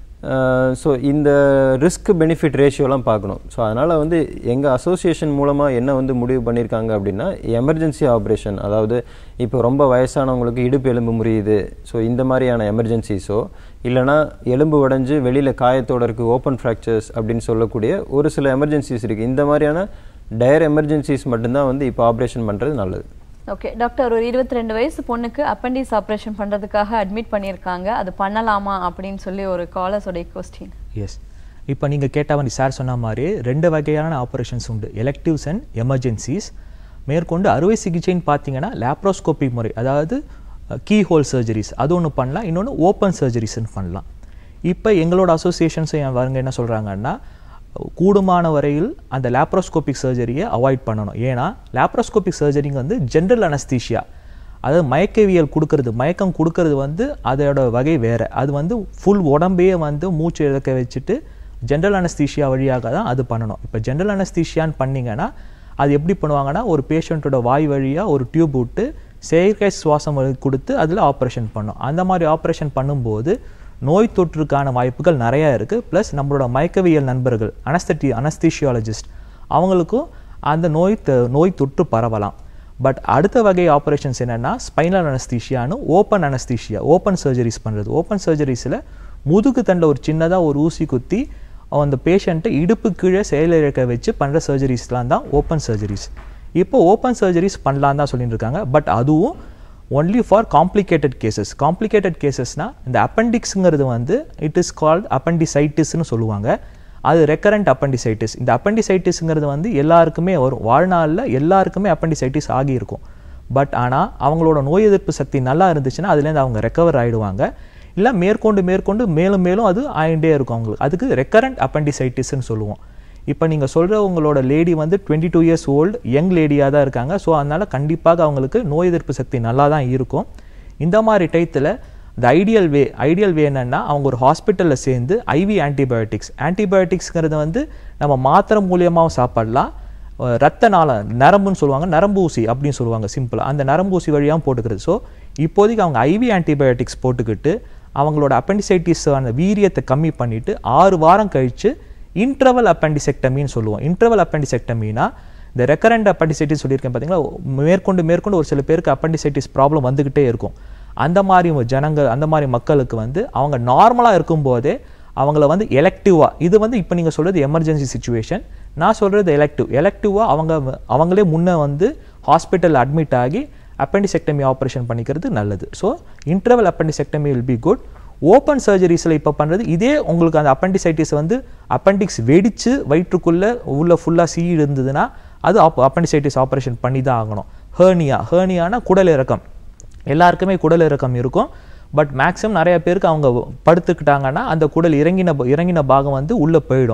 ஸோ இந்த ரிஸ்க் பெனிஃபிட் ரேஷியோலாம் பார்க்கணும் ஸோ அதனால் வந்து எங்கள் அசோசியேஷன் மூலமாக என்ன வந்து முடிவு பண்ணியிருக்காங்க அப்படின்னா எமர்ஜென்சி ஆப்ரேஷன் அதாவது இப்போ ரொம்ப வயசானவங்களுக்கு இடுப்பு எலும்பு முறியுது ஸோ இந்த மாதிரியான எமர்ஜென்சிஸோ இல்லைனா எலும்பு உடைஞ்சு வெளியில் காயத்தோட இருக்குது ஓப்பன் ஃப்ராக்சர்ஸ் அப்படின்னு சொல்லக்கூடிய ஒரு சில எமர்ஜென்சிஸ் இருக்குது இந்த மாதிரியான டயர் எமர்ஜென்சிஸ் மட்டும்தான் வந்து இப்போ ஆப்ரேஷன் பண்ணுறது நல்லது ஓகே டாக்டர் ஒரு இருபத்தி ரெண்டு வயசு பொண்ணுக்கு அப்பண்டிஸ் ஆப்ரேஷன் பண்றதுக்காக அட்மிட் பண்ணியிருக்காங்க அது பண்ணலாமா அப்படின்னு சொல்லி ஒரு காலர்ஸோடைய கொஸ்டின் எஸ் இப்போ நீங்கள் கேட்ட மாதிரி சார் சொன்ன மாதிரி ரெண்டு வகையான ஆப்ரேஷன்ஸ் உண்டு எலெக்டிவ்ஸ் அண்ட் எமர்ஜென்சிஸ் மேற்கொண்டு அறுவை சிகிச்சைன்னு பார்த்தீங்கன்னா லேப்ரோஸ்கோபி முறை அதாவது கீ ஹோல் சர்ஜரிஸ் அது ஒன்று பண்ணலாம் இன்னொன்று ஓப்பன் சர்ஜரிஸ்ன்னு பண்ணலாம் இப்போ எங்களோட அசோசியேஷன்ஸும் என் வருங்க என்ன சொல்கிறாங்கன்னா கூடுமான வரையில் அந்த லேப்ரோஸ்கோபிக் சர்ஜரியை அவாய்ட் பண்ணணும் ஏன்னா லேப்ரோஸ்கோபிக் சர்ஜரிங்க வந்து ஜென்ரல் அனஸ்தீஷியா அதாவது மயக்கவியல் கொடுக்கறது மயக்கம் கொடுக்கறது வந்து அதோட வகை வேறு அது வந்து ஃபுல் உடம்பையே வந்து மூச்சு இழக்க வச்சுட்டு ஜென்ரல் அனஸ்தீஷியா வழியாக தான் அது பண்ணணும் இப்போ ஜென்ரல் அனஸ்தீஷியான்னு பண்ணிங்கன்னா அது எப்படி பண்ணுவாங்கன்னா ஒரு பேஷண்ட்டோட வாய் வழியாக ஒரு டியூப் விட்டு செயற்கை சுவாசம் கொடுத்து அதில் ஆப்ரேஷன் பண்ணும் அந்த மாதிரி ஆப்ரேஷன் பண்ணும்போது நோய் தொற்றுக்கான வாய்ப்புகள் நிறையா இருக்குது ப்ளஸ் நம்மளோட மயக்கவியல் நண்பர்கள் அனஸ்தட்டி அனஸ்தீஷியாலஜிஸ்ட் அவங்களுக்கும் அந்த நோய் த- நோய் தொற்று பரவலாம் பட் அடுத்த வகை ஆப்ரேஷன்ஸ் என்னென்னா ஸ்பைனல் அனஸ்தீஷியான்னு ஓப்பன் அனஸ்தீஷியா ஓப்பன் சர்ஜரிஸ் பண்ணுறது ஓப்பன் சர்ஜரிஸில் முதுகு தண்டில் ஒரு சின்னதாக ஒரு ஊசி குத்தி அந்த பேஷண்ட்டை இடுப்பு கீழே செயலிழக்க வச்சு பண்ணுற சர்ஜரிஸ்லாம் தான் ஓப்பன் சர்ஜரிஸ் இப்போ ஓப்பன் சர்ஜரிஸ் பண்ணலாம் தான் சொல்லிட்டு இருக்காங்க பட் அதுவும் only for complicated cases complicated கேசஸ்னால் இந்த அப்பெண்டிக்ஸுங்கிறது வந்து இட் இஸ் கால்ட் அப்பெண்டிசைட்டிஸ்னு சொல்லுவாங்க அது ரெக்கரண்ட் அப்பெண்டிசைட்டிஸ் இந்த அப்பெண்டிசைட்டிஸ்ங்கிறது வந்து எல்லாருக்குமே வரும் வாழ்நாளில் எல்லாருக்குமே அப்பெண்டிசைட்டிஸ் ஆகியிருக்கும் பட் ஆனால் அவங்களோட நோய் எதிர்ப்பு சக்தி நல்லா இருந்துச்சுன்னா அதுலேருந்து அவங்க ரெக்கவர் ஆகிடுவாங்க இல்லை மேற்கொண்டு மேற்கொண்டு மேலும் மேலும் அது ஆயிண்டே இருக்கும் அவங்களுக்கு அதுக்கு ரெக்கரண்ட் அப்பெண்டிசைட்டிஸ்ன்னு சொல்லுவோம் இப்போ நீங்கள் சொல்கிற உங்களோட லேடி வந்து twenty two years old young லேடியாக தான் இருக்காங்க ஸோ அதனால் கண்டிப்பாக அவங்களுக்கு நோய் எதிர்ப்பு சக்தி நல்லா தான் இருக்கும் இந்த மாதிரி டயத்தில் இந்த ஐடியல் வே ஐடியல் வே என்னென்னா அவங்க ஒரு ஹாஸ்பிட்டலில் சேர்ந்து ஐவி ஆன்டிபயோட்டிக்ஸ் ஆன்டிபயோட்டிக்ஸ்ங்கிறது வந்து நம்ம மாத்திரை மூலியமாகவும் சாப்பிடலாம் அஹ் ரத்த நாள நரம்புன்னு சொல்லுவாங்க நரம்பு ஊசி அப்படின்னு சொல்லுவாங்க சிம்பிளாக அந்த நரம்பு ஊசி வழியாகவும் போட்டுக்கிறது ஸோ இப்போதைக்கு அவங்க ஐவி ஆன்டிபயோட்டிக்ஸ் போட்டுக்கிட்டு அவங்களோட appendicitis ஆன வீரியத்தை கம்மி பண்ணிட்டு ஆறு வாரம் கழித்து இன்ட்ரவல் அப்பெண்டிசெக்டமின்னு சொல்லுவோம் இன்ட்ரவல் அப்பெண்டிசெக்டமினா இந்த ரெக்கரண்ட் அப்பெண்டிசைட்டிஸ் சொல்லியிருக்கேன் பார்த்தீங்களா மேற்கொண்டு மேற்கொண்டு ஒரு சில பேருக்கு அப்பெண்டிசைட்டிஸ் ப்ராப்ளம் வந்துக்கிட்டே இருக்கும் அந்த மாதிரி ஜனங்கள் அந்த மாதிரி மக்களுக்கு வந்து அவங்க நார்மலாக இருக்கும்போதே அவங்கள வந்து எலெக்டிவாக இது வந்து இப்போ நீங்கள் சொல்கிறது எமர்ஜென்சி சுச்சுவேஷன் நான் சொல்கிறது எலெக்டிவ் எலெக்டிவாக அவங்க அவங்களே முன்னே வந்து ஹாஸ்பிட்டலில் அட்மிட் ஆகி அப்பெண்டிசெக்டமி ஆப்ரேஷன் பண்ணிக்கிறது நல்லது so interval appendicectomy will be good open சர்ஜரிஸில் இப்போ பண்ணுறது இதே உங்களுக்கு அந்த அப்பெண்டிசைட்டிஸ் வந்து அப்பெண்டிக்ஸ் வெடித்து வயிற்றுக்குள்ளே உள்ள ஃபுல்லாக சீ இருந்ததுன்னா அது ஆப் அப்பெண்டிசைட்டிஸ் ஆப்ரேஷன் பண்ணி தான் ஆகணும் ஹேர்னியா ஹேர்னியானா குடல் இறக்கம் எல்லாருக்குமே குடல் இறக்கம் இருக்கும் பட் மேக்ஸிமம் நிறைய பேருக்கு அவங்க படுத்துக்கிட்டாங்கன்னா அந்த குடல் இறங்கின ப- இறங்கின பாகம் வந்து உள்ளே போயிடும்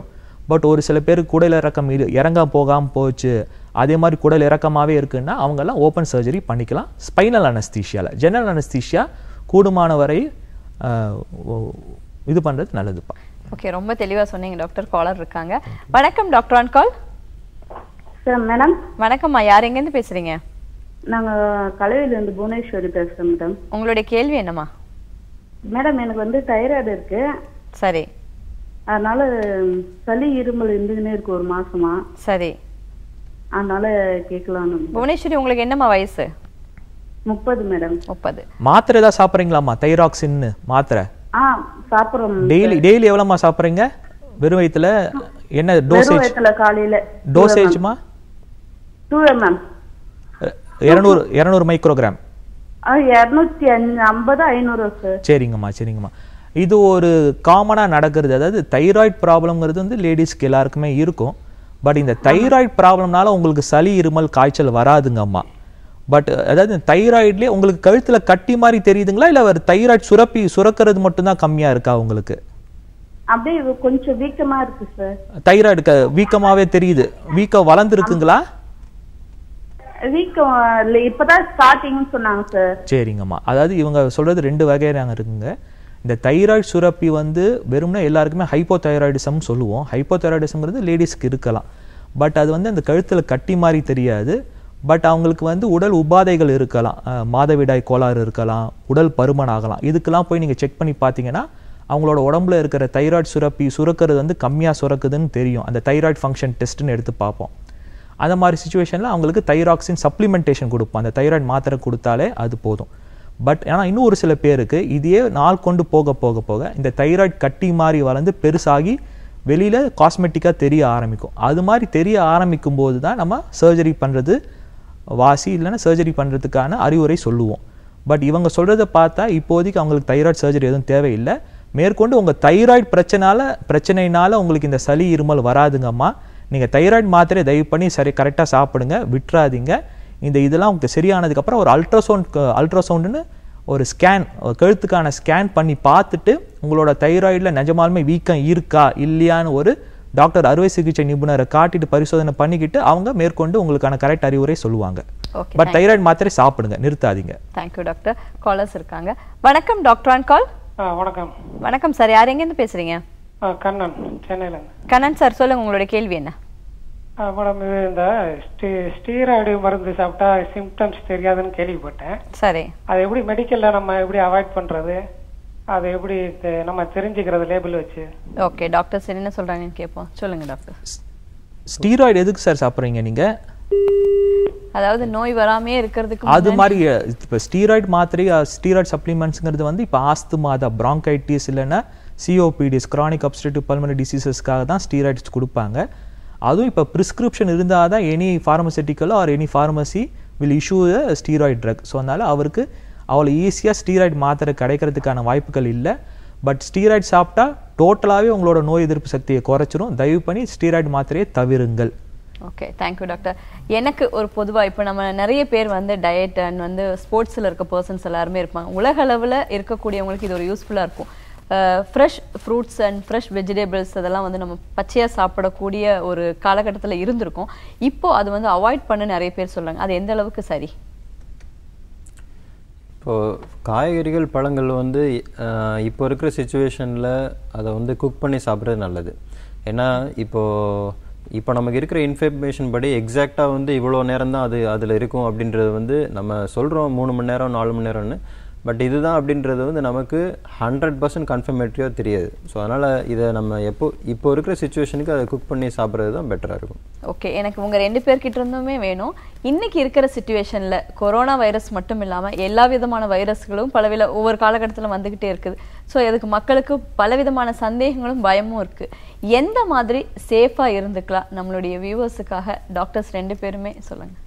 பட் ஒரு சில பேர் குடல் இறக்கம் இரு இறங்க போகாமல் போச்சு அதே மாதிரி குடல் இறக்கமாகவே இருக்குன்னா அவங்கெல்லாம் ஓப்பன் சர்ஜரி பண்ணிக்கலாம் ஸ்பைனல் அனஸ்தீஷியாவில் ஜெனரல் அனஸ்தீஷியா கூடுமான வரை ஆஹ், ஓ- இது பண்ணுறது நல்லதுப்பா ஓகே ரொம்ப தெளிவா சொன்னீங்க டாக்டர் காலர் இருக்காங்க வணக்கம் doctor on call sir madam வணக்கம்மா யார் எங்கேருந்து பேசுறீங்க நாங்க கலவையிலேருந்து புவனேஸ்வரி பேசுறோம் மேடம் உங்களுடைய கேள்வி என்னம்மா மேடம் எனக்கு வந்து தைராய்டு இருக்கு சரி அதனால சளி இருமல் இருந்துக்கினே இருக்கு ஒரு மாசமா சரி அதனால கேட்கலான்னு புவனேஸ்வரி உங்களுக்கு என்னம்மா வயசு முப்பது மேடம் முப்பது மாத்திரை ஏதாவது சாப்பிட்றீங்களாம்மா தைராக்சின்னு மாத்திரை ஆ சாப்பிடுறோம் டெய்லி டெய்லி எவ்வளோம்மா சாப்பிட்றீங்க வெறும் வயிற்றுல என்ன வெறும் டோசேஜ் வயித்துல காலையில டோசேஜ்மா டூ எம்எம் இரநூறு இரநூறு மைக்ரோகிராம் இரநூத்தி ஐம்பது ஐநூறு சார் சரிங்கம்மா சரிங்கம்மா இது ஒரு காமனாக நடக்கிறது அதாவது தைராய்டு ப்ராப்ளம்ங்கிறது வந்து லேடிஸ்க்கு எல்லாருக்குமே இருக்கும் பட் இந்த தைராய்டு ப்ராப்ளம்னால உங்களுக்கு சளி இருமல் காய்ச்சல் வராதுங்கம்மா பட் அதாவது தைராய்ட்லேயே உங்களுக்கு கழுத்துல கட்டி மாதிரி தெரியுதுங்களா இல்லை ஒரு தைராய்டு சுரப்பி சுரக்கிறது மட்டும்தான் கம்மியாக இருக்கா உங்களுக்கு அப்படியே இது கொஞ்சம் வீக்கமா இருக்கு சார் தைராய்டு க வீக்கமாகவே தெரியுது வீக்கம் வளர்ந்துருக்குங்களா வீக்கம் இல்ல இப்பதான் ஸ்டார்டிங்னு சொன்னாங்க சார் சரிங்கம்மா அதாவது இவங்க சொல்றது ரெண்டு வகையாக இருக்குங்க இந்த தைராய்டு சுரப்பி வந்து வெறும்னா எல்லாருக்குமே ஹைப்போதைராய்டிசம் சொல்லுவோம் ஹைப்போதைராய்டிசம்ங்கிறது லேடிஸ்க்கு இருக்கலாம் பட் அது வந்து அந்த கழுத்துல கட்டி மாதிரி தெரியாது பட் அவங்களுக்கு வந்து உடல் உபாதைகள் இருக்கலாம் அஹ், மாதவிடாய் கோளாறு இருக்கலாம் உடல் பருமன் ஆகலாம் இதுக்கெல்லாம் போய் நீங்கள் செக் பண்ணி பார்த்தீங்கன்னா அவங்களோட உடம்புல இருக்கிற தைராய்டு சுரப்பி சுரக்கிறது வந்து கம்மியாக சுரக்குதுன்னு தெரியும் அந்த தைராய்டு ஃபங்க்ஷன் டெஸ்ட்னு எடுத்து பார்ப்போம் அந்த மாதிரி சுச்சுவேஷனில் அவங்களுக்கு தைராக்சின் சப்ளிமெண்டேஷன் கொடுப்போம் அந்த தைராய்டு மாத்திரை கொடுத்தாலே அது போதும் பட் ஆனால் இன்னும் ஒரு சில பேருக்கு இதையே நாள் கொண்டு போக போக போக இந்த தைராய்டு கட்டி மாதிரி வளர்ந்து பெருசாகி வெளியில் காஸ்மெட்டிக்காக தெரிய ஆரம்பிக்கும் அது மாதிரி தெரிய ஆரம்பிக்கும் போது தான் நம்ம சர்ஜரி பண்ணுறது வாசி இல்லைன்னா சர்ஜரி பண்ணுறதுக்கான அறிவுரை சொல்லுவோம் பட் இவங்க சொல்கிறத பார்த்தா இப்போதைக்கு அவங்களுக்கு தைராய்டு சர்ஜரி எதுவும் தேவையில்லை மேற்கொண்டு உங்கள் தைராய்டு பிரச்சனால பிரச்சனைனால உங்களுக்கு இந்த சளி இருமல் வராதுங்கம்மா நீங்கள் தைராய்டு மாத்திரை தயவு பண்ணி சரி கரெக்டாக சாப்பிடுங்க விட்டுறாதீங்க இந்த இதெல்லாம் உங்களுக்கு சரியானதுக்கப்புறம் ஒரு அல்ட்ராசவுண்ட் அல்ட்ராசவுண்டுன்னு ஒரு ஸ்கேன் கழுத்துக்கான ஸ்கேன் பண்ணி பார்த்துட்டு உங்களோட தைராய்டில் நிஜமாலுமே வீக்கம் இருக்கா இல்லையான்னு ஒரு டாக்டர் அறுவை சிகிச்சை நிபுணரை காட்டிட்டு பரிசோதனை பண்ணிக்கிட்டு அவங்க மேற்கொண்டு உங்களுக்கான கரெக்ட் அறிவுரை சொல்லுவாங்க Okay, பட் தைராய்டு மாத்திரை சாப்பிடுங்க நிறுத்தாதீங்க தேங்க்யூ டாக்டர் காலர்ஸ் இருக்காங்க வணக்கம் டாக்டர் ஆன் கால் வணக்கம் வணக்கம் சார் யார் எங்கேருந்து பேசுறீங்க ஆ, கண்ணன் சென்னையிலேருந்து கண்ணன் சார் சொல்லுங்க உங்களுடைய கேள்வி என்ன மேடம் இது இந்த ஸ்டீ ஸ்டீராய்டு மருந்து சாப்பிட்டா சிம்டம்ஸ் தெரியாதுன்னு கேள்விப்பட்டேன் சரி அது எப்படி மெடிக்கல்ல நம்ம எப்படி அவாய்ட் பண்றது அது எப்படி தெ- நம்ம தெரிஞ்சுக்கிறது லேபிள் வச்சு ஓகே டாக்டர்ஸ் என்ன சொல்றாங்கன்னு கேட்போம் சொல்லுங்க டாக்டர் ஸ்டீராய்டு எதுக்கு சார் சாப்பிட்றீங்க நீங்கள் அதாவது நோய் வராமே இருக்கிறதுக்கு அது முன்னாடி- மாதிரி இப்போ ஸ்டீராய்டு மாத்திரை ஸ்டீராய்டு சப்ளிமெண்ட்ஸ்ங்கிறது வந்து இப்போ ஆஸ்துமா அதை ப்ராங்கைட்டிஸ் இல்லைன்னா சிஓபிடிஸ் chronic obstructive pulmonary டிசீசஸ்க்காக தான் ஸ்டீராய்ட்ஸ் கொடுப்பாங்க அதுவும் இப்போ ப்ரிஸ்கிரிப்ஷன் இருந்தால் தான் any pharmaceutical or any pharmacy will issue steroid drug so அதனால் அவருக்கு அவ்வளோ ஈஸியாக ஸ்டீராய்டு மாத்திரை கிடைக்கிறதுக்கான வாய்ப்புகள் இல்லை பட் ஸ்டீராய்டு சாப்பிட்டா டோட்டலாகவே உங்களோட நோய் எதிர்ப்பு சக்தியை குறைச்சிரும் தயவு பண்ணி ஸ்டீராய்டு மாத்திரையை தவிருங்கள் ஓகே தேங்க்யூ டாக்டர் எனக்கு ஒரு பொதுவா இப்போ நம்ம நிறைய பேர் வந்து டயட் அண்ட் வந்து ஸ்போர்ட்ஸில் இருக்க பர்சன்ஸ் எல்லாருமே இருப்பாங்க உலக அளவில் இருக்கக்கூடியவங்களுக்கு இது ஒரு யூஸ்ஃபுல்லாக இருக்கும் fresh fruits and fresh vegetables அதெல்லாம் வந்து நம்ம பச்சையாக சாப்பிடக்கூடிய ஒரு காலகட்டத்தில் இருந்திருக்கும் இப்போ அது வந்து அவாய்ட் பண்ண நிறைய பேர் சொல்றாங்க அது எந்த அளவுக்கு சரி இப்போது காய்கறிகள் பழங்கள் வந்து அஹ், இப்போ இருக்கிற சுச்சுவேஷனில் அதை வந்து குக் பண்ணி சாப்பிட்றது நல்லது ஏன்னா இப்போது இப்போ நமக்கு இருக்கிற இன்ஃபர்மேஷன் படி எக்ஸாக்டாக வந்து இவ்வளோ நேரம் தான் அது அதில் இருக்கும் அப்படின்றது வந்து நம்ம சொல்கிறோம் மூணு மணி நேரம் நாலு மணி நேரம்னு பட் இதுதான் அப்படின்றது வந்து நமக்கு ஹண்ட்ரட் பர்சன்ட் கன்ஃபர்மேட்டரியாக தெரியாது ஸோ அதனால் இதை நம்ம எப்போ இப்போ இருக்கிற சுச்சுவேஷனுக்கு அதை குக் பண்ணி சாப்பிட்றது தான் பெட்டராக இருக்கும் ஓகே எனக்கு உங்க ரெண்டு பேர்கிட்ட இருந்துமே வேணும் இன்னைக்கு இருக்கிற சுச்சுவேஷன்ல கொரோனா வைரஸ் மட்டும் இல்லாம எல்லா விதமான வைரஸ்களும் பலவித ஒவ்வொரு காலகட்டத்துல வந்துகிட்டே இருக்குது ஸோ அதுக்கு மக்களுக்கு பலவிதமான சந்தேகங்களும் பயமும் இருக்கு எந்த மாதிரி சேஃபா இருந்துக்கலாம் நம்மளுடைய வியூவர்ஸுக்காக டாக்டர்ஸ் ரெண்டு பேருமே சொல்லுங்க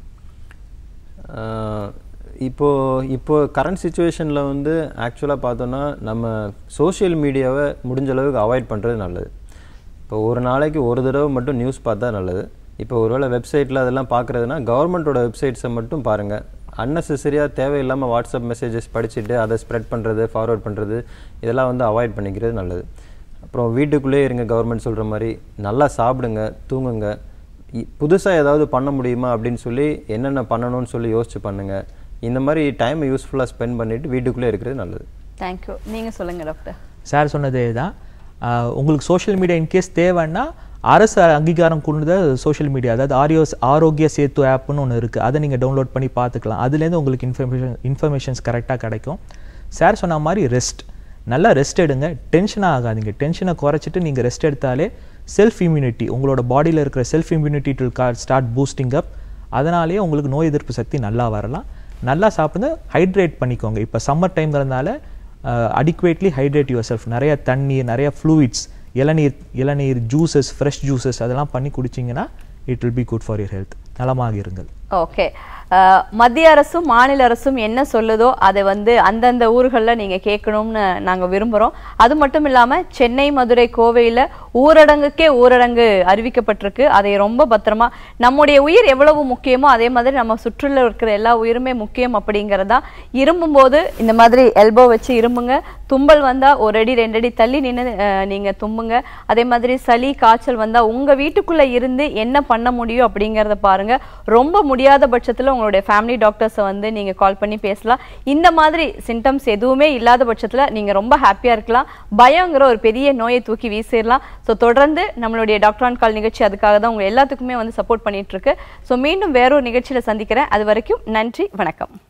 ஆஹ் இப்போ இப்போ கரண்ட் சுச்சுவேஷனில் வந்து ஆக்சுவலாக பார்த்தோன்னா நம்ம சோஷியல் மீடியாவை முடிஞ்ச அளவுக்கு அவாய்ட் பண்ணுறது நல்லது இப்போ ஒரு நாளைக்கு ஒரு தடவை மட்டும் நியூஸ் பார்த்தா நல்லது இப்போ ஒருவேளை வெப்சைட்டில் அதெல்லாம் பார்க்குறதுனா கவர்மெண்ட்டோட வெப்சைட்ஸை மட்டும் பாருங்கள் அன்னெசரியாக தேவையில்லாமல் வாட்ஸ்அப் மெசேஜஸ் படிச்சுட்டு அதை ஸ்ப்ரெட் பண்ணுறது ஃபார்வர்ட் பண்ணுறது இதெல்லாம் வந்து அவாய்ட் பண்ணிக்கிறது நல்லது அப்புறம் வீட்டுக்குள்ளேயே இருங்க கவர்மெண்ட் சொல்கிற மாதிரி நல்லா சாப்பிடுங்க தூங்குங்க புதுசாக ஏதாவது பண்ண முடியுமா அப்படின்னு சொல்லி என்னென்ன பண்ணணும்னு சொல்லி யோசிச்சு பண்ணுங்க இந்த மாதிரி டைமை யூஸ்ஃபுல்லாக ஸ்பெண்ட் பண்ணிட்டு வீட்டுக்குள்ளே இருக்கிறது நல்லது தேங்க்யூ நீங்கள் சொல்லுங்கள் டாக்டர் சார் சொன்னதே தான் ஆஹ் உங்களுக்கு சோஷியல் மீடியா இன்கேஸ் தேவைன்னா அரசு அங்கீகாரம் கொண்ட சோஷியல் மீடியா அதாவது ஆரியோஸ் ஆரோக்கிய சேத்து ஆப்னு ஒன்று இருக்குது அதை நீங்கள் டவுன்லோட் பண்ணி பார்த்துக்கலாம் அதுலேருந்து உங்களுக்கு இன்ஃபர்மேஷன் இன்ஃபர்மேஷன்ஸ் கரெக்டாக கிடைக்கும் சார் சொன்ன மாதிரி ரெஸ்ட் நல்லா ரெஸ்ட் எடுங்க டென்ஷனாக ஆகாதீங்க டென்ஷனை குறைச்சிட்டு நீங்கள் ரெஸ்ட் எடுத்தாலே செல்ஃப் இம்யூனிட்டி உங்களோட பாடியில் இருக்கிற self immunity to start boosting up அதனாலேயே உங்களுக்கு நோய் எதிர்ப்பு சக்தி நல்லா வரலாம் நல்லா சாப்பிடுங்க ஹைட்ரேட் பண்ணிக்கோங்க இப்போ சம்மர் டைம்ங்கிறதுனால அடிக்குவேட்லி ஹைட்ரேட் யுவர் செல்ஃப் நிறைய தண்ணீர் நிறைய ஃப்ளூயிட்ஸ் இளநீர் இளநீர் ஜூசஸ் ஃப்ரெஷ் ஜூசஸ் அதெல்லாம் பண்ணி குடிச்சிங்கன்னா it will be good for your health நலமாக இருங்கள் ஓகே அஹ், மத்திய அரசும் மாநில அரசும் என்ன சொல்லுதோ அதை வந்து அந்தந்த ஊர்களில் நீங்கள் கேட்கணும்னு நாங்கள் விரும்புகிறோம் அது மட்டும் இல்லாமல் சென்னை மதுரை கோவையில் ஊரடங்குக்கே ஊரடங்கு அறிவிக்கப்பட்டிருக்கு அதை ரொம்ப பத்திரமா நம்முடைய உயிர் எவ்வளவு முக்கியமோ அதே மாதிரி நம்ம சுற்றுல இருக்கிற எல்லா உயிருமே முக்கியம் அப்படிங்கிறதா இரும்பும் போது இந்த மாதிரி எல்போ வச்சு இரும்புங்க தும்பல் வந்தா ஒரு அடி ரெண்டு அடி தள்ளி நின்று நீங்க தும்புங்க அதே மாதிரி சளி காய்ச்சல் வந்தா உங்க வீட்டுக்குள்ள இருந்து என்ன பண்ண முடியும் அப்படிங்கறத பாருங்க ரொம்ப முடியாத பட்சத்துல உங்களுடைய ஃபேமிலி டாக்டர்ஸை வந்து நீங்க கால் பண்ணி பேசலாம் இந்த மாதிரி சிம்டம்ஸ் எதுவுமே இல்லாத பட்சத்துல நீங்க ரொம்ப ஹாப்பியா இருக்கலாம் பயங்கிற ஒரு பெரிய நோயை தூக்கி வீசிடலாம் ஸோ தொடர்ந்து நம்மளுடைய டாக்டர் ஆன் கால் நிகழ்ச்சி அதுக்காக தான் உங்க எல்லாத்துக்குமே வந்து சப்போர்ட் பண்ணிட்டு இருக்கு ஸோ மீண்டும் வேறொரு நிகழ்ச்சியில சந்திக்கிறேன் அது வரைக்கும் நன்றி வணக்கம்